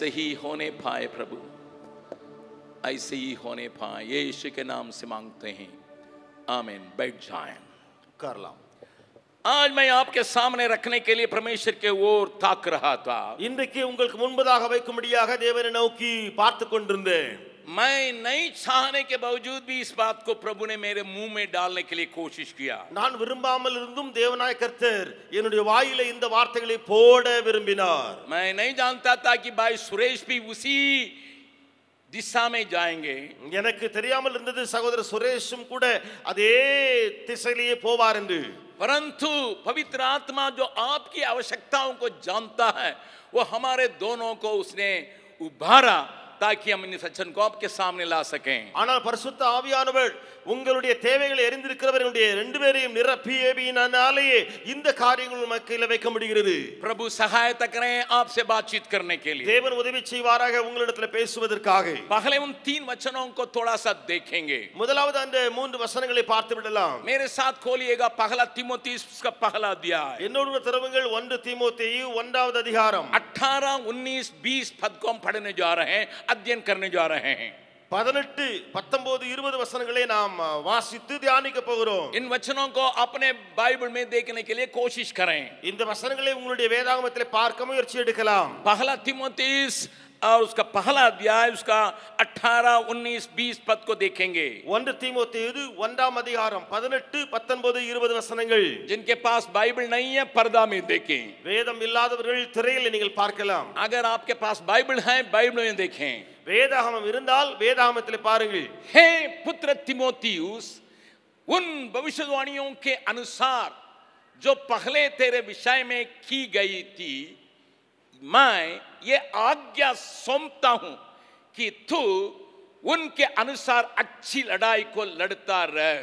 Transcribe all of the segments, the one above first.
ऐसे ही होने पाए प्रभु ऐसे ही होने पाए यीशु के नाम से मांगते हैं आमीन बैठ जाएं உட்காரலாம் आज मैं आपके सामने रखने के लिए परमेश्वर के ओर ताक रहा था இன்றைக்கு உங்களுக்கு முன்பதாக வைக்கும்படியாக தேவனை நோக்கி பார்த்து கொண்டிருந்தேன் मैं नहीं चाहने के बावजूद भी इस बात को प्रभु ने मेरे मुंह में डालने के लिए कोशिश किया நான் விரும்பாமல் இருந்தும் தேவனாய கர்த்தர் என்னுடைய வாயில இந்த வார்த்தைகளை போட விரும்பினார் मैं नहीं जानता था कि भाई सुरेश भी उसी दिशा में जाएंगे எனக்கு தெரியாமல் இருந்தது சகோதரர் சுரேஷும் கூட அதே திசையிலேயே போவார் என்று परंतु पवित्र आत्मा जो आपकी आवश्यकताओं को जानता है वो हमारे दोनों को उसने उभारा ताकि हम इन सच्चन को आपके सामने ला सकें ஆனால் பரிசுத்த ஆவியானவர் உங்களுடைய தேவைகளை அறிந்திருக்கிறவர்களுடைய ரெண்டு பேரையும் நிரப்பியபினாலேயே இந்த காரியங்கள் மக்களில் வைக்க முடிகிறது प्रभु सहायता करें आपसे बातचीत करने के लिए தேவன் உதவி செய்வாராக உங்களிடத்தில் பேசுவதற்காக पहले उन तीन वचनों को थोड़ा सा देखेंगे முதலாவது அந்த மூன்று வசனங்களை பார்த்து விடலாம் मेरे साथ खोलिएगा पहला तिमोती उसका पहला अध्याय என்னோட திறவுகள் ஒன்று தீமோத்தேயு ஒன்றாவது அதிகாரம் 18 19 20 पद को हम पढ़ने जा रहे हैं अध्ययन करने जा रहे हैं பதினெட்டு பத்தொன்பது இருபது வசனங்களை நாம் அஹ், வாசித்து தியானிக்க போகிறோம் इन वचनों को अपने बाइबल में देखने के लिए कोशिश करें இந்த वசனங்களை உங்களுடைய வேதாகமத்தில் பார்க்க முயற்சி எடுக்கலாம் पहला तिमोतीस और उसका पहला अध्याय उसका 18 19 20 पद को देखेंगे ஒன்று தீமோத்தேயு ஒன்றாம் அதிகாரம் பதினெட்டு பத்தொன்பது இருபது வசனங்கள் जिनके पास बाइबल नहीं है पर्दा में देखें வேதம் இல்லாதவர்கள் திரையில் நீங்கள் பார்க்கலாம் अगर आपके पास बाइबल है बाइबल में देखें வேதாகமம் இருந்தால் வேதாகமத்தில் பாருங்கள் हे पुत्र तिमोथियुस उन भविष्यवाणियों के अनुसार जो पहले तेरे विषय में की गई थी मैं ये आज्ञा सौंपता हूं कि तू उनके अनुसार अच्छी लड़ाई को लड़ता रह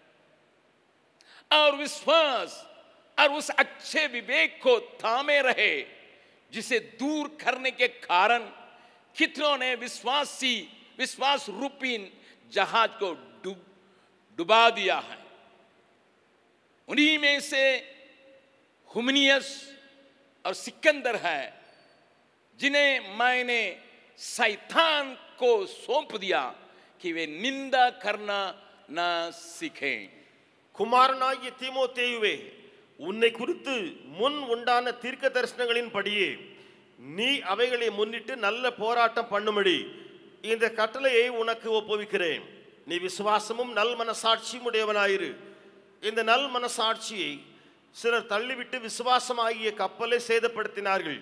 और विश्वास और उस अच्छे विवेक को थामे रहे जिसे दूर करने के कारण कितनों ने विश्वासी विश्वास रूपी जहाज को डूब डुबा दिया है उन्हीं में से हुमनियस और सिकंदर है जिन्हें मैंने शैतान को सौंप दिया कि वे निंदा करना ना सीखें குமாரனாகிய தீமோத்தேயுவே உன்னை குறித்து முன் உண்டான தீர்க்க தரிசனங்களின் படியே நீ அவைகளை முன்னிட்டு நல்ல போராட்டம் பண்ணும்படி இந்த கட்டளையை உனக்கு ஒப்புவிக்கிறேன் நீ விசுவாசமும் நல் மனசாட்சியும் உடையவனாயிரு இந்த நல் மனசாட்சியை சிலர் தள்ளிவிட்டு விசுவாசமாகிய கப்பலை சேதப்படுத்தினார்கள்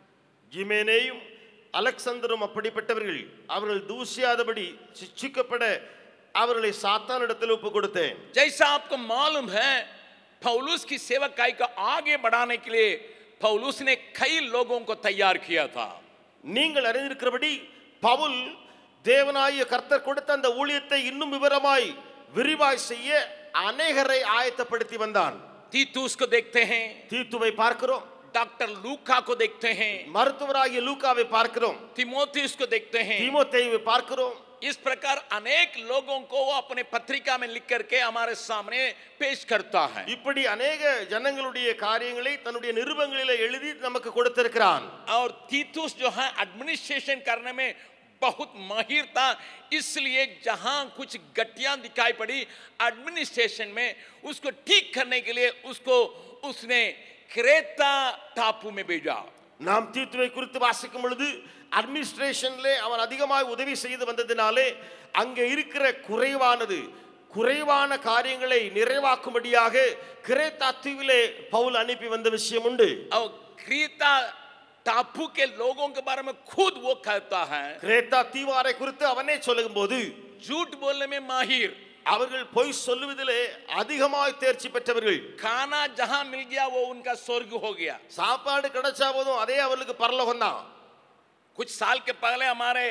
ஜிமேனேயும் அலெக்சந்தரும் அப்படிப்பட்டவர்கள் அவர்கள் தூசியாதபடி சிச்சிக்கப்பட அவர்களை சாத்தானிடத்தில் ஒப்பு கொடுத்தேன் जैसा आपको मालूम है पौलुस की सेवकाई को आगे बढ़ाने के लिए पौलुस ने कई लोगों को तैयार किया था நீங்கள் அறிந்திருக்கிறபடி பவுல் தேவனாகிய கர்த்தர் கொடுத்த அந்த ஊழியத்தை இன்னும் விவரமாய் விரிவாய் செய்ய அநேகரை ஆயத்தப்படுத்தி வந்தான் तीतुस को देखते हैं தீத்துவை பார்க்கிறோம் डॉक्टर लूका को देखते हैं மருத்துவராகிய லூக்காவை பார்க்கிறோம் तिमोथियस को देखते हैं தீமோத்தேயுவை பார்க்கிறோம் इस प्रकार अनेक लोगों को वो अपने पत्रिका में लिख करके हमारे सामने पेश करता है இப்படி அநேக ஜனங்களுடைய காரியங்களை தன்னுடைய நிருபங்களிலே எழுதி நமக்கு கொடுத்திருக்கிறான் और तीतुस जो है एडमिनिस्ट्रेशन करने में बहुत माहिर था इसलिए जहां कुछ गट्टियां दिखाई पड़ी एडमिनिस्ट्रेशन में उसको ठीक करने के लिए उसको उसने क्रेता टापू में भेजा நாம் தீத்துவை குறித்து வாசிக்கும் பொழுது அட்மினிஸ்ட்ரேஷன்ல அவன் அதிகமாக உதவி செய்து வந்ததினாலே அங்கே இருக்கிற குறைவானது குறைவான காரியங்களை நிறைவாக்கும்படியாக கிரேத்தா தீவிலே பவுல் அனுப்பி வந்த விஷயம் உண்டு और क्रेता टापू के लोगों के बारे में खुद वो कहता है கிரேத்தா தீவாரை குறித்து அவனே சொல்லும் போது झूठ बोलने में माहिर அவர்கள் பொய் சொல்லுவதிலே அதிகமாய் தேர்ச்சி பெற்றவர்கள் खाना जहां मिल गया वो उनका स्वर्ग हो गया சாப்பாடு கிடைச்சா போதும் அதே அவர்களுக்கு பரலோகம் தான் कुछ साल के पहले हमारे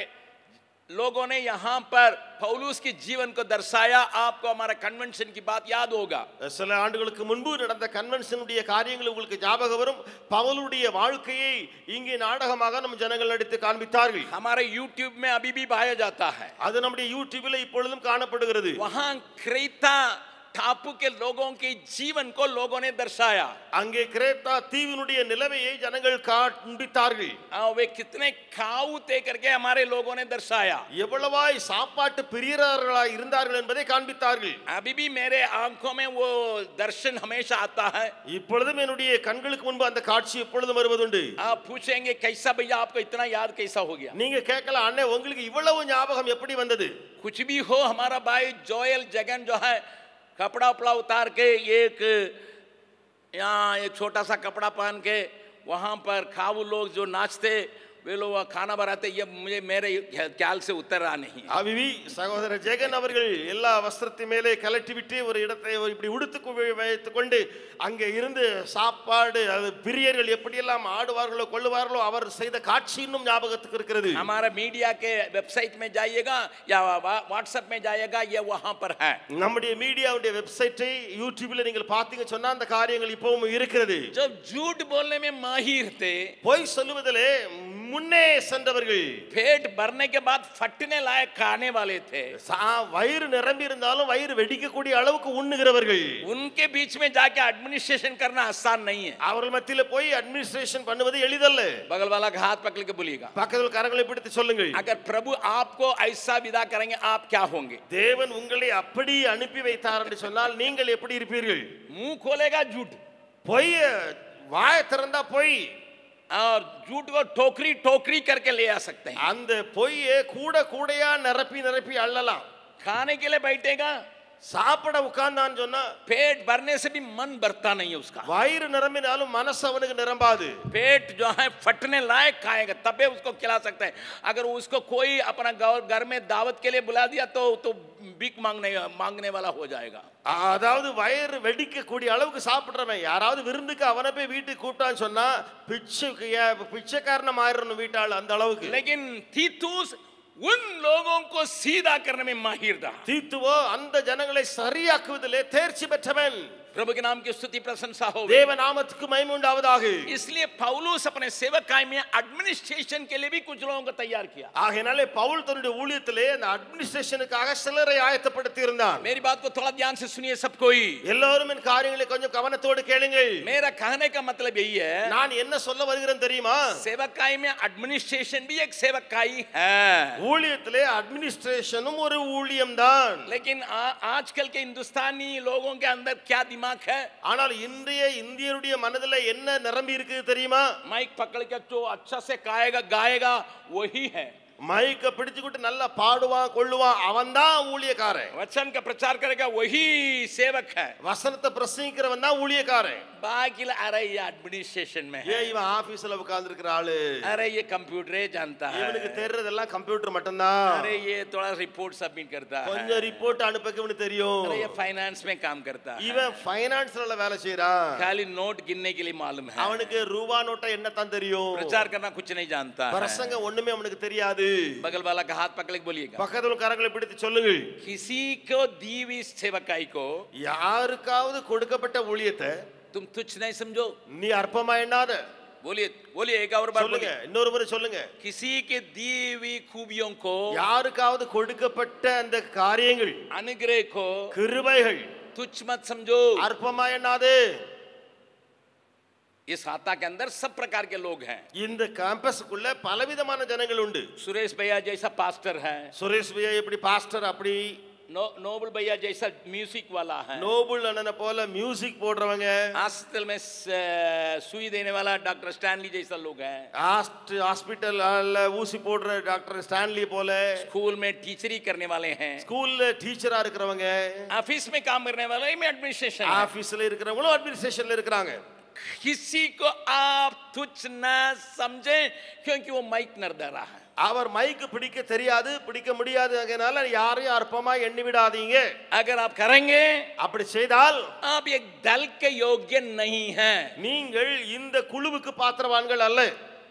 लोगों ने यहाँ पर पौलुस के जीवन को दर्शाया आपको हमारा कन्वेंशन की बात याद होगा சில ஆண்டுகளுக்கு முன்பு நடந்த கன்வென்ஷனுடைய காரியங்கள் உங்களுக்கு ஞாபகம் வரும் பவுலுடைய வாழ்க்கையை இங்கே நாடகமாக நம் ஜனங்கள் நடித்து காண்பித்தார்கள் हमारे YouTube में अभी भी पाया जाता है அது நம்முடைய யூடியூபில் இப்பொழுதும் காணப்படுகிறது वहां क्रेता टापू के लोगों के जीवन को लोगों ने दर्शाया அங்கே கிரேத்தா தீவினுடைய நிலைமையை ஜனங்கள் காண்பித்தார்கள் और वे कितने खाऊ थे करके हमारे लोगों ने दर्शाया எவ்வளவாய் சாப்பாட்டு பிரியர்களாய் இருந்தார்கள் என்பதை காண்பித்தார்கள் अभी भी मेरे आंखों में वो दर्शन हमेशा आता है இப்பொழுதும் என்னுடைய கண்களுக்கு முன்பு அந்த காட்சி எப்பொழுதும் வருவதுண்டு आप पूछेंगे कैसा भैया आपको इतना याद कैसा हो गया நீங்க கேட்கலாம் அண்ணே உங்களுக்கு இவ்வளவு ஞாபகம் எப்படி வந்தது कुछ भी हो हमारा भाई जोयल जगन जो है कपड़ा उपड़ा उतार के एक यहाँ एक छोटा सा कपड़ा पहन के वहाँ पर खाऊ लोग जो नाचते वे लोग वहाँ खाना बनाते ये मुझे मेरे ख्याल से उतर रहा नहीं அவிவி சகோதரர் ஜெகன் அவர்கள் எல்லா வஸ்திரத்தை மேலே கலட்டி விட்டு ஒரு இடத்தை ஒரு இப்படி உடுத்து வைத்துக் கொண்டு அங்கே இருந்து சாப்பாடு அது பிரியர்கள் எப்படியெல்லாம் ஆடுவார்களோ கொள்ளுவார்களோ அவர் செய்த காட்சி இன்னும் ஞாபகத்துக்கு இருக்கிறது हमारा मीडिया के वेबसाइट में जाइएगा या व्हाट्सएप में जाइएगा ये वहाँ पर है நம்முடைய மீடியாவுடைய வெப்சைட்டை யூடியூப்ல நீங்கள் பார்த்தீங்க சொன்னா அந்த காரியங்கள் இப்பவும் இருக்கிறது जब झूठ बोलने में माहिर थे பொய் சொல்லுவதிலே முன்னே சென்றவர்கள் पेट भरने के बाद फटने लायक खाने वाले थे சா- வயிறு நிரம்பி இருந்தாலும் வயிறு வெடிக்கக்கூடிய அளவுக்கு உண்ணுகிறவர்கள் उनके बीच में जाके एडमिनिस्ट्रेशन करना आसान नहीं है அவர்கள் மத்தியில போய் அட்மினிஸ்ட்ரேஷன் பண்ணுவது எளிதல்ல बगल वाला का हाथ पकड़ के बोलिएगा பக்கத்தில் கரங்களை பிடித்து சொல்லுங்கள் अगर प्रभु आपको ऐसा विदा करेंगे आप क्या होंगे தேவன் உங்களை அப்படி அனுப்பி வைத்தார் என்று சொன்னால் நீங்கள் எப்படி இருப்பீர்கள் मुंह खोलेगा झूठ பொய் வாய் திறந்தா பொய் और झूठ को टोकरी टोकरी करके ले आ सकते हैं அந்த பொய்யை கூட கூடையா நிரப்பி நிரப்பி அள்ளலாம் खाने के लिए बैठेगा சாப்பிட உட்கார்ந்தான்னு சொன்னா पेट भरने से भी मन भरता नहीं है उसका வயிறு நிரம்பினாலும் மனசு அவனுக்கு நிரம்பாது पेट जो है फटने लायक खाएगा तबे उसको खिला सकते हैं अगर उसको कोई अपना गौ- घर में दावत के लिए बुला दिया तो तो भीख मांगने मांगने वाला हो जाएगा அதாவது வயிறு வெடிக்க கூடிய அளவுக்கு சாப்பிடுறவன் யாராவது விருந்துக்கு அவனை போய் வீட்டுக்கு கூப்பிட்டான்னு சொன்னா பிச்சைக்கு ஏ- பிச்சைக்காரனை மாறிடணும் வீட்டாள் அந்த அளவுக்கு लेकिन तीतुस उन लोगों को सीधा करने में माहिर था தீத்துவோ அந்த ஜனங்களை சரியாக்குவதிலே தேர்ச்சி பெற்றவன் प्रभु के नाम की स्तुति प्रशंसा हो தேவ நாமத்துக்கு மகிமை உண்டாவதாக इसलिए पौलुस अपने सेवकाई में एडमिनिस्ट्रेशन के लिए भी कुछ लोगों को तैयार किया ஆகையினாலே பவுல் தன்னுடைய ஊழியத்திலே அந்த அட்மினிஸ்ட்ரேஷனுக்காக சிலரை ஆயத்தப்படுத்தி இருந்தான் मेरी बात को थोड़ा ध्यान से सुनिए सब कोई எல்லோரும் என் காரியங்களை கொஞ்சம் கவனத்தோடு கேளுங்கள் मेरा कहने का मतलब यही है நான் என்ன சொல்ல வருகிறேன் தெரியுமா सेवकाई में एडमिनिस्ट्रेशन भी एक सेवकाई है ஊழியத்திலே அட்மினிஸ்ட்ரேஷனும் ஒரு ஊழியம் தான் लेकिन आ, आजकल के हिंदुस्तानी लोगों के अंदर क्या दिमाग है ஆனால் இன்றைய இந்தியருடைய மனதில் என்ன நிரம்பி இருக்குது தெரியுமா माइक पकड़ के जो अच्छा से गाएगा गाएगा वही है மைக்க பிடிச்சுக்கிட்டு நல்லா பாடுவான் கொள்ளுவான் அவன் தான் ஊழியக்காரன் वचन का प्रचार करेगा वही सेवक है வசனத்தை பிரசங்கிக்கிறவன் தான் ஊழியக்காரன் बाकी ला- अरे ये एडमिनिस्ट्रेशन में है ஏன் இவன் ஆபீஸ்ல உட்கார்ந்து இருக்கிற ஆளு अरे ये कंप्यूटर जानता है இவனுக்கு தெரிறதெல்லாம் கம்ப்யூட்டர் மட்டும்தான் अरे ये थोड़ा रिपोर्ट सबमिट करता है கொஞ்சம் ரிப்போர்ட் அனுப்பக்கு இவனுக்கு தெரியும் अरे ये फाइनेंस में काम करता है இவன் பைனான்ஸ்ல வேலை செய்யறான் खाली नोट गिनने के लिए मालूम है அவனுக்கு ரூபா நோட்டை என்னத்தான் தெரியும் प्रचार करना कुछ नहीं जानता है பிரசங்க ஒண்ணுமே அவனுக்கு தெரியாது बगल वाला का हाथ पकड़ के बोलिएगा பக்கத்துல கரங்களை பிடித்து சொல்லுங்கள் किसी को दी हुई सेवकाई को யாருக்காவது கொடுக்கப்பட்ட ஊழியத்தை तुम तुच्छ नहीं समझो நீ அற்பமா எண்ணாத बोलिए बोलिए एक और बार சொல்லுங்க बोलिए இன்னொரு முறை சொல்லுங்க किसी के दी हुई खूबियों को யாருக்காவது கொடுக்கப்பட்ட அந்த காரியங்கள் अनुग्रह को கிருபைகள் तुच्छ मत समझो அற்பமா எண்ணாது इस हाथा के अंदर सब प्रकार के लोग हैं இந்த கேம்பஸுக்குள்ள பலவிதமான ஜனங்கள் உண்டு सुरेश भैया जैसा पास्टर है சுரேஷ் பையா எப்படி பாஸ்டர் அப்படி नो, नोबल भैया जैसा म्यूजिक वाला है நோபுல் அண்ணனை போல மியூசிக் போடுறவங்க हॉस्पिटल में स- सुई देने वाला डॉक्टर स्टैनली जैसा लोग हैं ஹாஸ்ட் ஹாஸ்பிட்டல் ஊசி போடுற டாக்டர் ஸ்டான்லி போல स्कूल में टीचरी करने वाले हैं ஸ்கூல்ல டீச்சரா இருக்கிறவங்க ऑफिस में काम करने वाले में एडमिनिस्ट्रेशन है ஆபீஸ்ல இருக்கிறவங்களும் அட்மினிஸ்ட்ரேஷன்ல இருக்கிறாங்க किसी को आप तुच्छ न समझे क्योंकि वो माइक नर दे रहा है அவர் மைக்கு பிடிக்க தெரியாது பிடிக்க முடியாது அதனால யாரையும் அற்பமா எண்ணி விடாதீங்க अगर आप करेंगे அப்படி செய்தால் आप एक दल के योग्य नहीं हैं நீங்கள் இந்த குழுவுக்கு பாத்திரவான்கள் அல்ல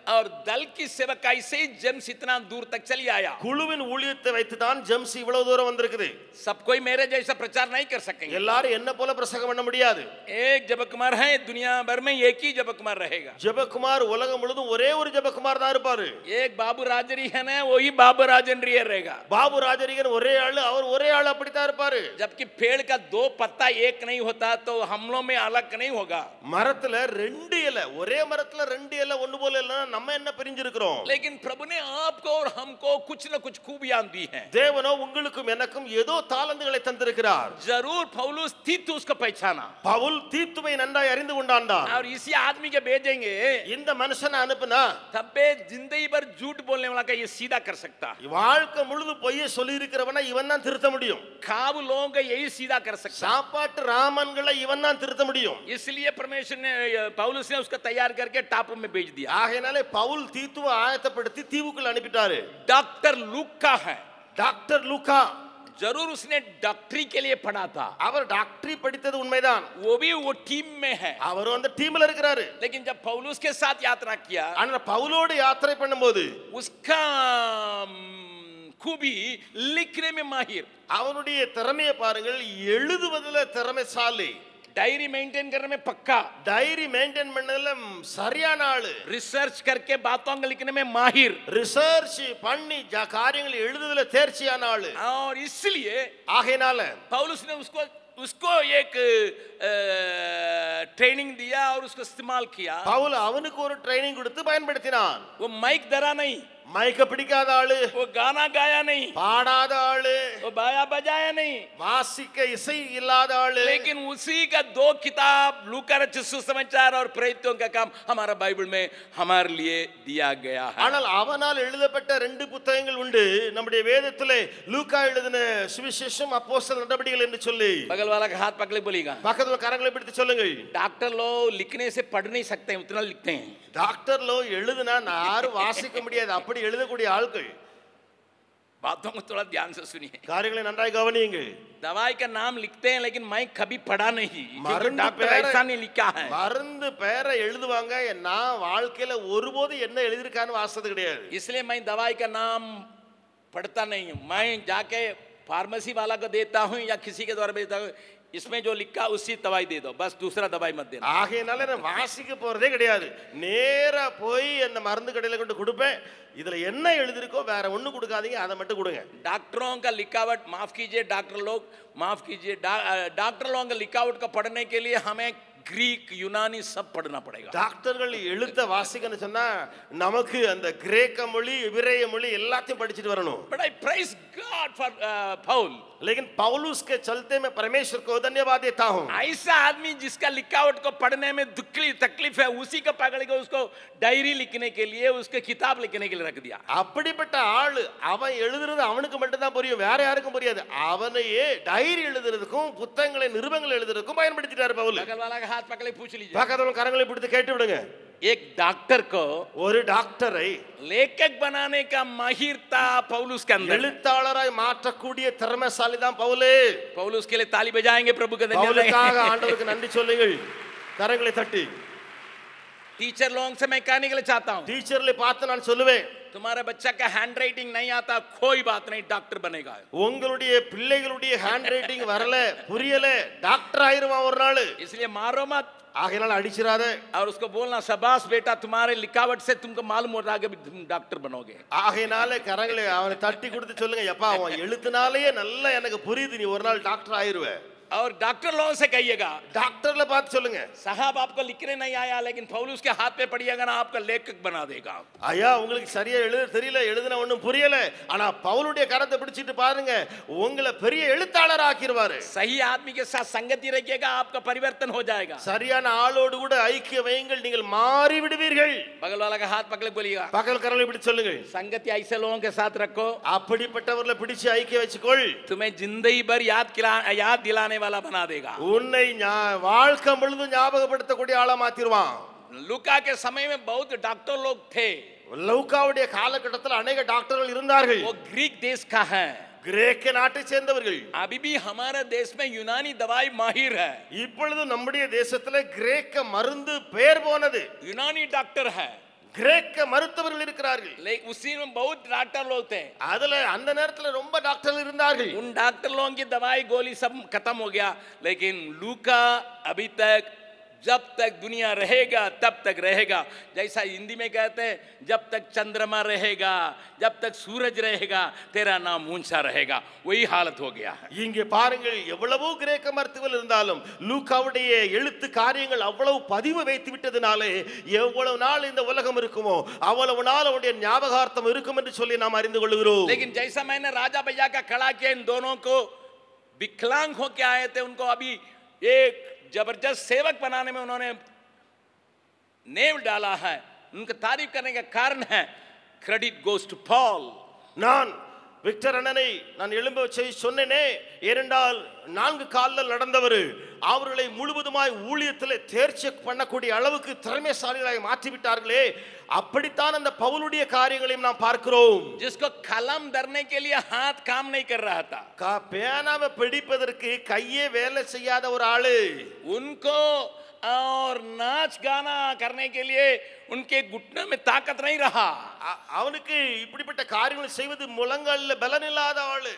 और दल की सेवकाई से ही जेम्स इतना दूर तक चली आया குழுவின் ஊழியத்தை வைத்து தான் ஜெம்ஸ் இவ்வளவு தூரம் வந்திருக்குது सब कोई मेरे जैसा प्रचार नहीं कर सकेंगे எல்லாரும் என்ன போல பிரசங்கம் பண்ண முடியாது एक जब कुमार है दुनिया भर में एक ही जब कुमार रहेगा ஜெபகுமார் உலகம் முழுதும் ஒரே ஒரு ஜெபகுமார் தான் இருப்பாரு एक बाबू राजरी है ना वही बाबू राजनरी रहेगा பாபு ராஜரிகன் ஒரே ஆளு அவர் ஒரே ஆளு அப்படித்தான் இருப்பாரு जबकि पेड़ का दो पत्ता एक नहीं होता तो हम लोग में अलग नहीं होगा மரத்துல ரெண்டு இலை ஒரே மரத்துல ரெண்டு இலை ஒண்ணு போல இல்லைன்னா நம்ம என்ன பிரிஞ்சிருக்கிறோம் लेकिन प्रभु ने आपको और हमको कुछ न कुछ खूबियां दी हैं தேவனோ உங்களுக்கும் எனக்கும் ஏதோ தாளந்துகளை தந்திருக்கிறார் जरूर पौलुस थी तो उसको पहचाना பவுல் தீத்துவை நன்றாய் அறிந்து கொண்டான்தான் और इसी आदमी के भेजेंगे இந்த மனுஷனை அனுப்புனா तब पे जिंदगी भर झूठ बोलने वाला का ये सीधा कर सकता है வாழ்க்கை முழுது பொய்ய சொல்லி இருக்கிறவனா இவன் தான் திருத்த முடியும் खाब लोगों का यही सीधा कर सकता சாப்பாட்டு ராமன்களை இவன் தான் திருத்த முடியும் है इसलिए परमेश्वर ने पौलुस ने उसको तैयार करके टापू में भेज दिया ஆகையினாலே பவுல் தீத்துவை ஆயத்தப்படுத்தி தீவுக்குள்ள அனுப்பிட்டாரு डॉक्टर लुक्का है டாக்டர் லூக்கா जरूर उसने डॉक्टरी के लिए पढ़ा था அவர் டாக்டரி படித்தது உண்மைதான் वो भी वो टीम में है அவரும் அந்த டீம்ல இருக்கிறாரு लेकिन जब पौलुस के साथ यात्रा किया ஆனா பவுலோடு யாத்திரை பண்ணும்போது उसका अम, खूबी लिखने में माहिर அவனுடைய திறமையை பாருங்கள் எழுதுவதுல திறமைசாலி डायरी मेंटेन करने में पक्का டைரி மெயின்டைன் பண்ணதுல சரியான ஆளு रिसर्च करके बातों को लिखने में माहिर ரிசர்ச் பண்ணி ஜ- காரியங்களை எழுதுதல தேர்ச்சியான ஆளு और इसलिए ஆகையினால पौलुस ने उसको उसको एक ट्रेनिंग दिया और उसको इस्तेमाल किया பவுல் அவனுக்கு ஒரு ட்ரைனிங் கொடுத்து பயன்படுத்தினான் वो माइक धरा नहीं மைக்க பிடிக்காத ஆளு वो गाना गाया नहीं பாடாத ஆளு वो बाया बजाया नहीं வாசிக்க இசை இல்லாத ஆளு लेकिन उसी का दो किताब लूका रचित सुसमाचार और प्रेरितों का काम हमारा बाइबल में हमारे लिए दिया गया है ஆனால் அவனால் எழுதப்பட்ட ரெண்டு புத்தகங்கள் உண்டு நம்முடைய வேதத்திலே லூக்கா எழுதின சுவிசேஷம் அப்போஸ்தலர் நடவடிக்கைகள் என்று சொல்லி बगल वाला का हाथ पकड़ के बोलेगा பக்கத்துல கரங்களை பிடித்து சொல்லுங்கள் डॉक्टर लोग लिखने से पढ़ नहीं सकते हैं उतना लिखते हैं டாக்டர்லோ எழுதுனா யாரும் வாசிக்க முடியாது அப்படி எழுதக்கூடிய ஆட்கள் बातों को थोड़ा ध्यान से सुनिए காரியங்களை நன்றாய் கவனியுங்கள் दवाई का नाम लिखते हैं लेकिन मैं कभी पढ़ा नहीं क्योंकि மருந்து डॉक्टर பேரை- ऐसा नहीं लिखा है மருந்து பேரை எழுதுவாங்க நான் வாழ்க்கையில ஒருபோது என்ன எழுதியிருக்கான்னு வாசது கிடையாது इसलिए मैं दवाई का नाम पढ़ता नहीं हूँ मैं जाके फार्मेसी वाला को देता हूँ या किसी के द्वारा देता हूँ इसमें जो लिखा उसी दवाई दे दो बस दूसरा दवाई मत देना ஆகையினால நான் வாசிக்க போறதே கிடையாது நேரா போய் அந்த மருந்து கடையில கொண்டு கொடுப்பேன் இதுல என்ன எழுதிருக்கோ வேற ஒண்ணு கொடுக்காதீங்க அதை மட்டும் கொடுங்க डॉक्टरों का लिखावट माफ कीजिए डॉक्टर लोग माफ कीजिए डा- अ, डॉक्टर लोगों का लिखावट को पढ़ने के लिए हमें ग्रीक यूनानी सब पढ़ना पड़ेगा டாக்டர்கள் எழுத்த வாசிக்கன்னு சொன்னா நமக்கு அந்த கிரேக்க மொழி இபிரேய மொழி எல்லாத்தையும் படிச்சுட்டு வரணும் but I praise God for Paul लेकिन पौलुस के चलते मैं परमेश्वर को धन्यवाद देता हूँ ऐसा आदमी जिसका लिखावट को पढ़ने में दुखली तकलीफ है उसी को पकड़ के उसको डायरी लिखने के लिए उसके किताब लिखने के लिए रख दिया அப்படிப்பட்ட ஆளு அவன் எழுதுறது அவனுக்கு மட்டும்தான் புரியும் வேற யாருக்கும் புரியாது அவனையே டைரி எழுதுறதுக்கும் புத்தகங்களை நிருபங்கள் எழுதுறதுக்கும் பயன்படுத்திட்டாரு பவுல் बगल वाला का हाथ पकड़े पूछ लीजिए பக்கத்துல கரங்களை பிடித்து கேட்டு விடுங்க एक डॉक्टर को ஒரு டாக்டரை लेखक बनाने का माहिर था पौलुस के अंदर எழுத்தாளராய் மாற்றக்கூடிய திறமைசாலி தான் பவுலே पौलुस के लिए ताली बजाएंगे प्रभु के பவுலுக்காக धन्यवाद ஆண்டவருக்கு நன்றி சொல்லுங்கள் கரங்களை தட்டி टीचर लोगों से मैं कहने के लिए चाहता हूँ டீச்சர்ல பார்த்து நான் சொல்லுவேன் तुम्हारे बच्चा का हैंड राइटिंग नहीं आता कोई बात नहीं डॉक्टर बनेगा உங்களுடைய பிள்ளைகளுடைய ஹேண்ட் ரைட்டிங் வரல புரியல டாக்டர் ஆயிருவான் ஒரு நாள் इसलिए मारो मत ஆகையினால அடிச்சிராத और उसको बोलना शबाश बेटा तुम्हारे लिखावट से तुमको मालूम हो रहा है कि तुम डॉक्टर बनोगे ஆகையினால கரங்களை அவனை தட்டி கொடுத்து சொல்லுங்க எப்பா அவன் எழுத்துனாலேயே நல்லா எனக்கு புரியுது நீ ஒரு நாள் டாக்டர் ஆயிருவ और डॉक्टर लोगों से कहिएगा டாக்டர்ல பார்த்து சொல்லுங்க साहब आपको लिखने नहीं आया लेकिन पौलुस के हाथ पे पड़िएगा ना आपका लेखक बना देगा ஐயா உங்களுக்கு சரியா எழுத தெரியல எழுதுன ஒண்ணும் புரியல ஆனா பவுலுடைய கரத்தை பிடிச்சிட்டு பாருங்க உங்களை பெரிய எழுத்தாளர் ஆக்கிடுவாரு सही आदमी के साथ संगति रखिएगा आपका परिवर्तन हो जाएगा சரியான ஆளோடு கூட ஐக்கிய வையுங்கள் நீங்கள் மாறி விடுவீர்கள் बगल वाला का हाथ पकड़ के बोलिएगा பகல் கரலை பிடிச்சு சொல்லுங்கள் संगति ऐसे लोगों के साथ रखो அப்படிப்பட்டவர்களை பிடிச்சு ஐக்கிய வச்சுக்கொள் तुम्हें जिंदगी भर याद किला याद दिलाने वाला बना देगा உன்னை ஞா- வாழ்க்கை முழுதும் ஞாபகப்படுத்தக்கூடிய ஆளா மாத்திருவான் लुका के समय में बहुत डॉक्टर लोग थे லௌகாவுடைய காலகட்டத்தில் அநேக டாக்டர்கள் இருந்தார்கள் वो ग्रीक देश का है கிரேக்க நாட்டை சேர்ந்தவர்கள் अभी भी हमारे देश में यूनानी दवाई माहिर है இப்பொழுது நம்முடைய தேசத்துல கிரேக்க மருந்து பெயர் போனது यूनानी डॉक्टर है கிரேக்க மருத்துவர்கள் இருக்கிறார்கள் लेकिन उसी में बहुत डॉक्टर लोग थे அதுல அந்த நேரத்துல ரொம்ப டாக்டர்கள் இருந்தார்கள் उन डॉक्टर लोगों की दवाई गोली सब खत्म हो गया लेकिन लूका अभी तक जब तक दुनिया रहेगा तब तक रहेगा जैसा हिंदी में कहते हैं जब तक चंद्रमा रहेगा जब तक सूरज रहेगा तेरा नाम ऊंचा रहेगा वही हालत हो गया है இங்கே பாருங்கள் எவ்வளவோ கிரேக்க மருத்துவர்கள் இருந்தாலும் லூக்காவுடைய எழுத்து காரியங்கள் அவ்வளவு பதிவு வைத்து விட்டதுனாலே எவ்வளவு நாள் இந்த உலகம் இருக்குமோ அவ்வளவு நாள் அவருடைய ஞாபகார்த்தம் இருக்கும் என்று சொல்லி நாம் அறிந்து கொள்கிறோம் लेकिन जैसा मैंने राजा भैया का खड़ा किया इन दोनों को विकलांग होके आए थे उनको अभी एक जबरदस्त सेवक बनाने में उन्होंने नेव डाला है उनका तारीफ करने का कारण है क्रेडिट गोस टू पॉल நான் விக்டர் அண்ணனை நான் எழும்ப வச்சு சொன்னேனே ஏனென்றால் நான்கு காலில் நடந்தவர் அவர்களை முழுவதுமாய் ஊழியத்தில் தேர்ச்சி பண்ணக்கூடிய அளவுக்கு திறமைசாலிகளாக மாற்றி விட்டார்களே அப்படித்தான் அந்த பவுலுடைய காரியங்களையும் நாம் பார்க்கிறோம் जिसको कलम धरने के लिए हाथ काम नहीं कर रहा था க- பேனாவை பிடிப்பதற்கு கையே வேலை செய்யாத ஒரு ஆளு उनको और नाच गाना करने के लिए उनके घुटनों में ताकत नहीं रहा அ- அவனுக்கு இப்படிப்பட்ட காரியங்களை செய்வது முழங்காலில் பலன் இல்லாத ஆளு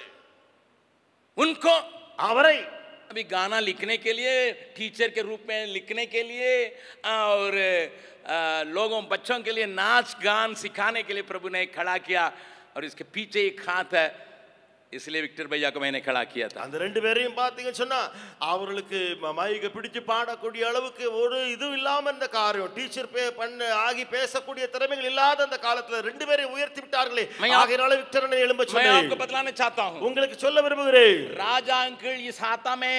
उनको அவரை अभी गाना लिखने के लिए टीचर के रूप में लिखने के लिए और अ, लोगों बच्चों के लिए नाच गान सिखाने के लिए प्रभु ने खड़ा किया और इसके पीछे एक हाथ है इसलिए विक्टर भैया को मैंने खड़ा किया था அந்த ரெண்டு பேரையும் பார்த்தீங்கன்னு சொன்னா அவர்களுக்கு ம- மைக்க பிடிச்சு பாடக்கூடிய அளவுக்கு ஒரு இதுவும் இல்லாம இந்த காரியம் டீச்சர் பே பண்ண ஆகி பேசக்கூடிய திறமைகள் இல்லாத அந்த காலத்துல ரெண்டு பேரையும் உயர்த்தி விட்டார்களே மையா- ஆகையினால விக்டரனை எழும்ப मैं आपको சொன்னேன் बतलाना चाहता हूँ உங்களுக்கு சொல்ல விரும்புகிறேன் राजा अंकल इस हाथा में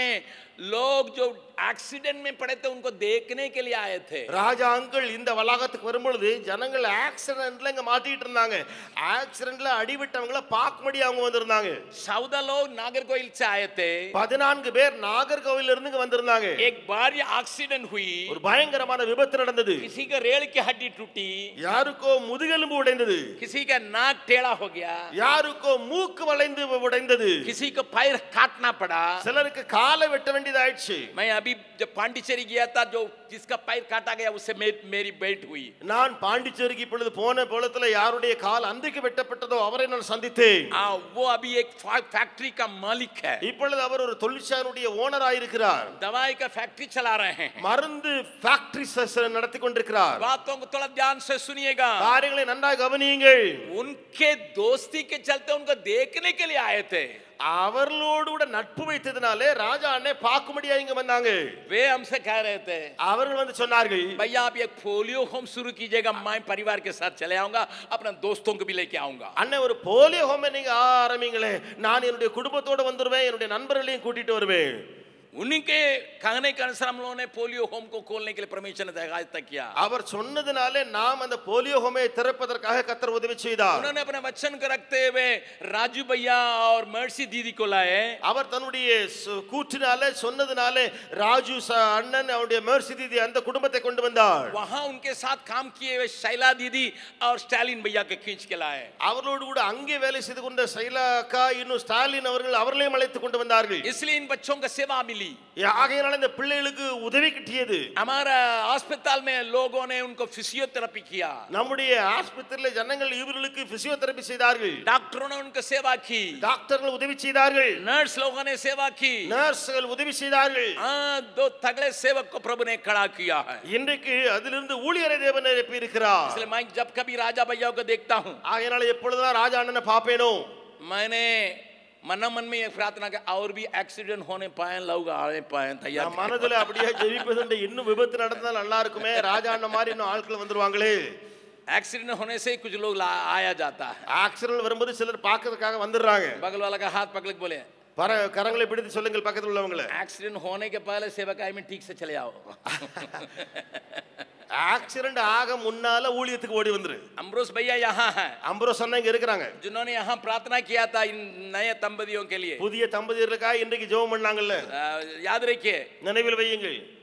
लोग जो एक्सीडेंट में पड़े थे उनको देखने के लिए आए थे ராஜா அங்கிள் இந்த வளாகத்துக்கு வரும்பொழுது ஜனங்கள் ஆக்சிடென்ட்ல இங்க மாட்டிட்டு இருந்தாங்க ஆக்சிடென்ட்ல அடிவிட்டவங்கள பார்க்கும்படி அவங்க வந்திருந்தாங்க चौदह लोग नागरकोइल से आए थे பதினான்கு பேர் நாகர்கோவில் இருந்து இங்க வந்திருந்தாங்க एक बार ये एक्सीडेंट हुई ஒரு பயங்கரமான விபத்து நடந்தது किसी का रेल की हड्डी टूटी யாருக்கோ முதுகெலும்பு உடைந்தது किसी का नाक टेढ़ा हो गया யாருக்கோ மூக்கு வளைந்து உடைந்தது किसी को पैर काटना पड़ा சிலருக்கு காலை வெட்ட வேண்டியதாயிடுச்சு मैं अभी जब पांडिचेरी गया था जो जिसका पैर काटा गया उससे मे, मेरी बेट हुई நான் பாண்டிச்சேரிக்கு இப்பொழுது போன பொழுதுல யாருடைய கால் அன்றைக்கு வெட்டப்பட்டதோ அவரை நான் சந்தித்தேன் आ, वो अभी एक फै- फैक्ट्री का मालिक है இப்பொழுது அவர் ஒரு தொழிற்சாலையுடைய ஓனராக இருக்கிறார் दवाई का फैक्ट्री चला रहे हैं மருந்து ஃபேக்டரி நடத்தி கொண்டிருக்கிறார் बातों को थोड़ा ध्यान से सुनिएगा காரியங்களை நன்றாக கவனியுங்கள் उनके दोस्ती के चलते उनको देखने के लिए आए थे அவர்களோடு கூட நட்பு வைத்ததுனாலே ராஜா அண்ணே பார்க்கும்படியா இங்க வந்தாங்க वे हमसे कह रहे थे அவர்கள் வந்து சொன்னார்கள் भैया आप ये पोलियो होम शुरू कीजिएगा मैं परिवार के साथ चले आऊंगा अपने दोस्तों को भी लेके आऊंगा அண்ணே ஒரு போலியோ ஹோமை நீங்க ஆரம்பிங்களே நான் என்னுடைய குடும்பத்தோட வந்துருவேன் என்னுடைய நண்பர்களையும் கூட்டிட்டு வருவேன் उन्हीं के कहने के अनुसार हम लोगों ने पोलियो होम को खोलने के लिए परमिशन आज तक किया அவர் சொன்னதுனாலே நாம் அந்த போலியோ ஹோமை திறப்பதற்காக கத்தர் உதவி செய்தார் उन्होंने अपने वचन को रखते हुए राजू भैया और मर्सी दीदी को लाए அவர் தன்னுடைய சு- கூற்றினாலே சொன்னதுனாலே ராஜு ச- அண்ணன் அவருடைய மேர்சி தீதி அந்த குடும்பத்தை கொண்டு வந்தார் वहां उनके साथ काम किए हुए शैला दीदी और स्टालिन भैया के खींच के लाए அவர்களோடு கூட அங்கே வேலை செய்து கொண்ட சைலா அக்கா இன்னும் ஸ்டாலின் அவர்கள் அவர்களையும் அழைத்து கொண்டு வந்தார்கள் इसलिए इन बच्चों को सेवा मिली ஆகையினால இந்த பிள்ளைகளுக்கு உதவி கிட்டியது हमारा अस्पताल में लोगों ने उनको फिजियोथेरेपी किया நம்முடைய ஆஸ்பத்திரியில ஜனங்கள் இவர்களுக்கு பிசியோதெரபி செய்தார்கள் डॉक्टरों ने उनको सेवा की டாக்டர்கள் உதவி செய்தார்கள் नर्स लोगों ने सेवा की நர்ஸ்கள் உதவி செய்தார்கள் हाँ दो तगड़े सेवक को प्रभु ने खड़ा किया है இன்றைக்கு அதிலிருந்து ஊழியரை தேவன் எழுப்பி இருக்கிறார் इसलिए मैं जब कभी राजा भैया को देखता हूँ ஆகையினால எப்பொழுதுதான் ராஜா அண்ணனை பார்ப்பேனோ मैंने मना मन में ये प्रार्थना की और भी एक्सीडेंट होने पाए लोग आने पाए तैयार நான் மனதுல அப்படியே ஜெபிப்பதுண்டு இன்னும் விபத்து நடந்தால் நல்லா இருக்குமே ராஜா அண்ணன் மாதிரி இன்னும் ஆட்கள் வந்துருவாங்களே एक्सीडेंट होने से ही कुछ लोग ला- आया जाता है ஆக்சிடென்ட் வரும்போது சிலர் பார்க்கறதுக்காக வந்துடுறாங்க बगल वाला का हाथ पकड़ के बोले பர கரங்களை பிடித்து சொல்லுங்கள் பக்கத்தில் உள்ளவங்களை एक्सीडेंट होने के पहले सेवकाई में ठीक से चले आओ ஆக்சிடென்ட் ஆக முன்னால ஊழியத்துக்கு ஓடி வந்துரு अमरोस भैया यहाँ है அம்பரோ சொன்ன இங்க இருக்கிறாங்க जिन्होंने यहाँ प्रार्थना किया था इन नए दंपतियों के लिए புதிய தம்பதியர்களுக்காக இன்றைக்கு ஜெபம் பண்ணாங்கல்ல आ, याद रखिए நினைவில் வையுங்கள்